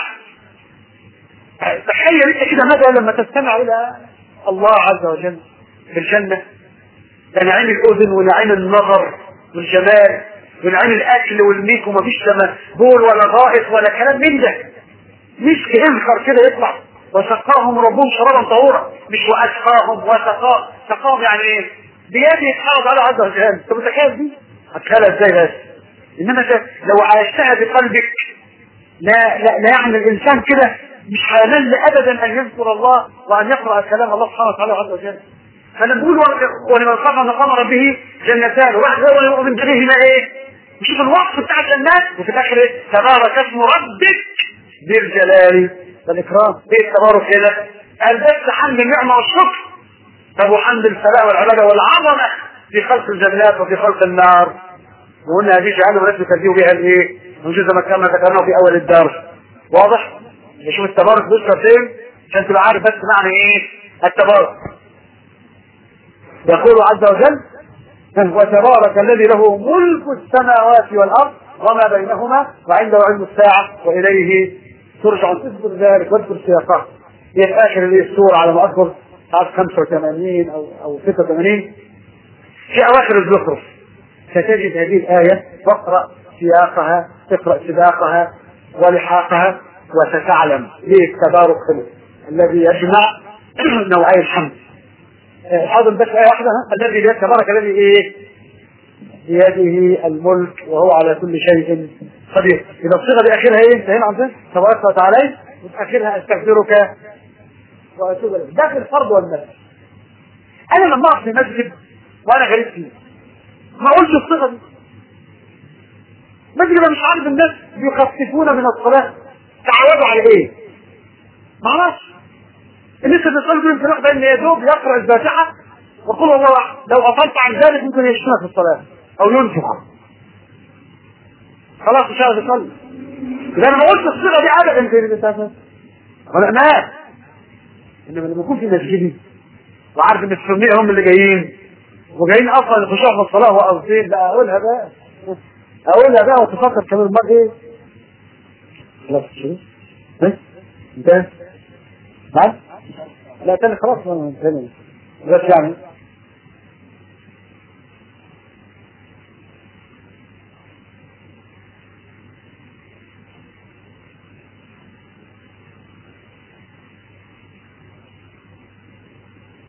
تخيل انت كده مدى لما تستمع الى الله عز وجل في الجنة ده نعيم الاذن ونعيم النظر والجمال ونعيم الاكل والميك ومفيش لما بول ولا غائط ولا كلام من ده مش ينخر كده يطلع وسقاهم ربهم شرابا طهورا مش واسقاهم وسقاهم سقاهم يعني ايه؟ بيده يتحرض على عز وجل انت متخيل دي؟ هتخيلها ازاي بس انما لو عايشتها بقلبك لا لا لا يعني الانسان كده مش هيمل ابدا ان يذكر الله وان يقرا كلام الله سبحانه وتعالى عز وجل فنقول ولمن خاف مقام ربه جنتان وواحد هو يؤمن بهما ايه؟ نشوف الوصف بتاع الجنات وفي الاخر ايه؟ تبارك اسم ربك ذي الجلال والاكرام ايه التبارك هنا؟ قال بس حمد النعمه والشكر طب وحمد الفلاح والعباده والعظمه في خلق الجنات وفي خلق النار وقلنا هذه جعلوا الناس يكذبوا بها الايه؟ موجود زي ما كنا ذكرناه في اول الدرس واضح؟ نشوف التبارك بيذكر فين عشان تبقى عارف بس معنى ايه التبارك يقول عز وجل وتبارك الذي له ملك السماوات والارض وما بينهما وعنده علم الساعه واليه ترجع اذكر ذلك واذكر سياقه هي في اخر السوره على ما اذكر ساعه 85 او او 86 في اواخر الزخرف ستجد هذه الآية واقرأ سياقها اقرأ سباقها ولحاقها وستعلم ليه التبارك الذي يجمع نوعي الحمد حاضر بس آية واحدة الذي بيد تبارك الذي إيه بيده الملك وهو على كل شيء قدير إذا الصيغة دي آخرها إيه انتهينا عن تبارك وتعالى وآخرها أستغفرك وأتوب إليك ده في الفرض والنفس أنا لما أقف في مسجد وأنا غريب فيه ما أقولش الصيغة دي مسجد مش عارف الناس بيخففون من الصلاة تعودوا على إيه؟ ما اعرفش الناس اللي بيصلوا دول يمكن واحد ان يا دوب يقرا الفاتحه وقل الله احد لو غفلت عن ذلك ممكن يشتمك في الصلاه او ينفخ خلاص مش عارف يصلي اذا انا ما قلت الصيغه دي ابدا في الاساس ولا ما انما لما يكون في مسجدي وعارف ان السنيه هم اللي جايين وجايين اصلا الخشوع في الصلاه وقاصدين لا اقولها بقى اقولها بقى وتفكر كمان ما ايه خلاص شو انتهى نعم لا تاني خلاص ما انتهينا بس يعني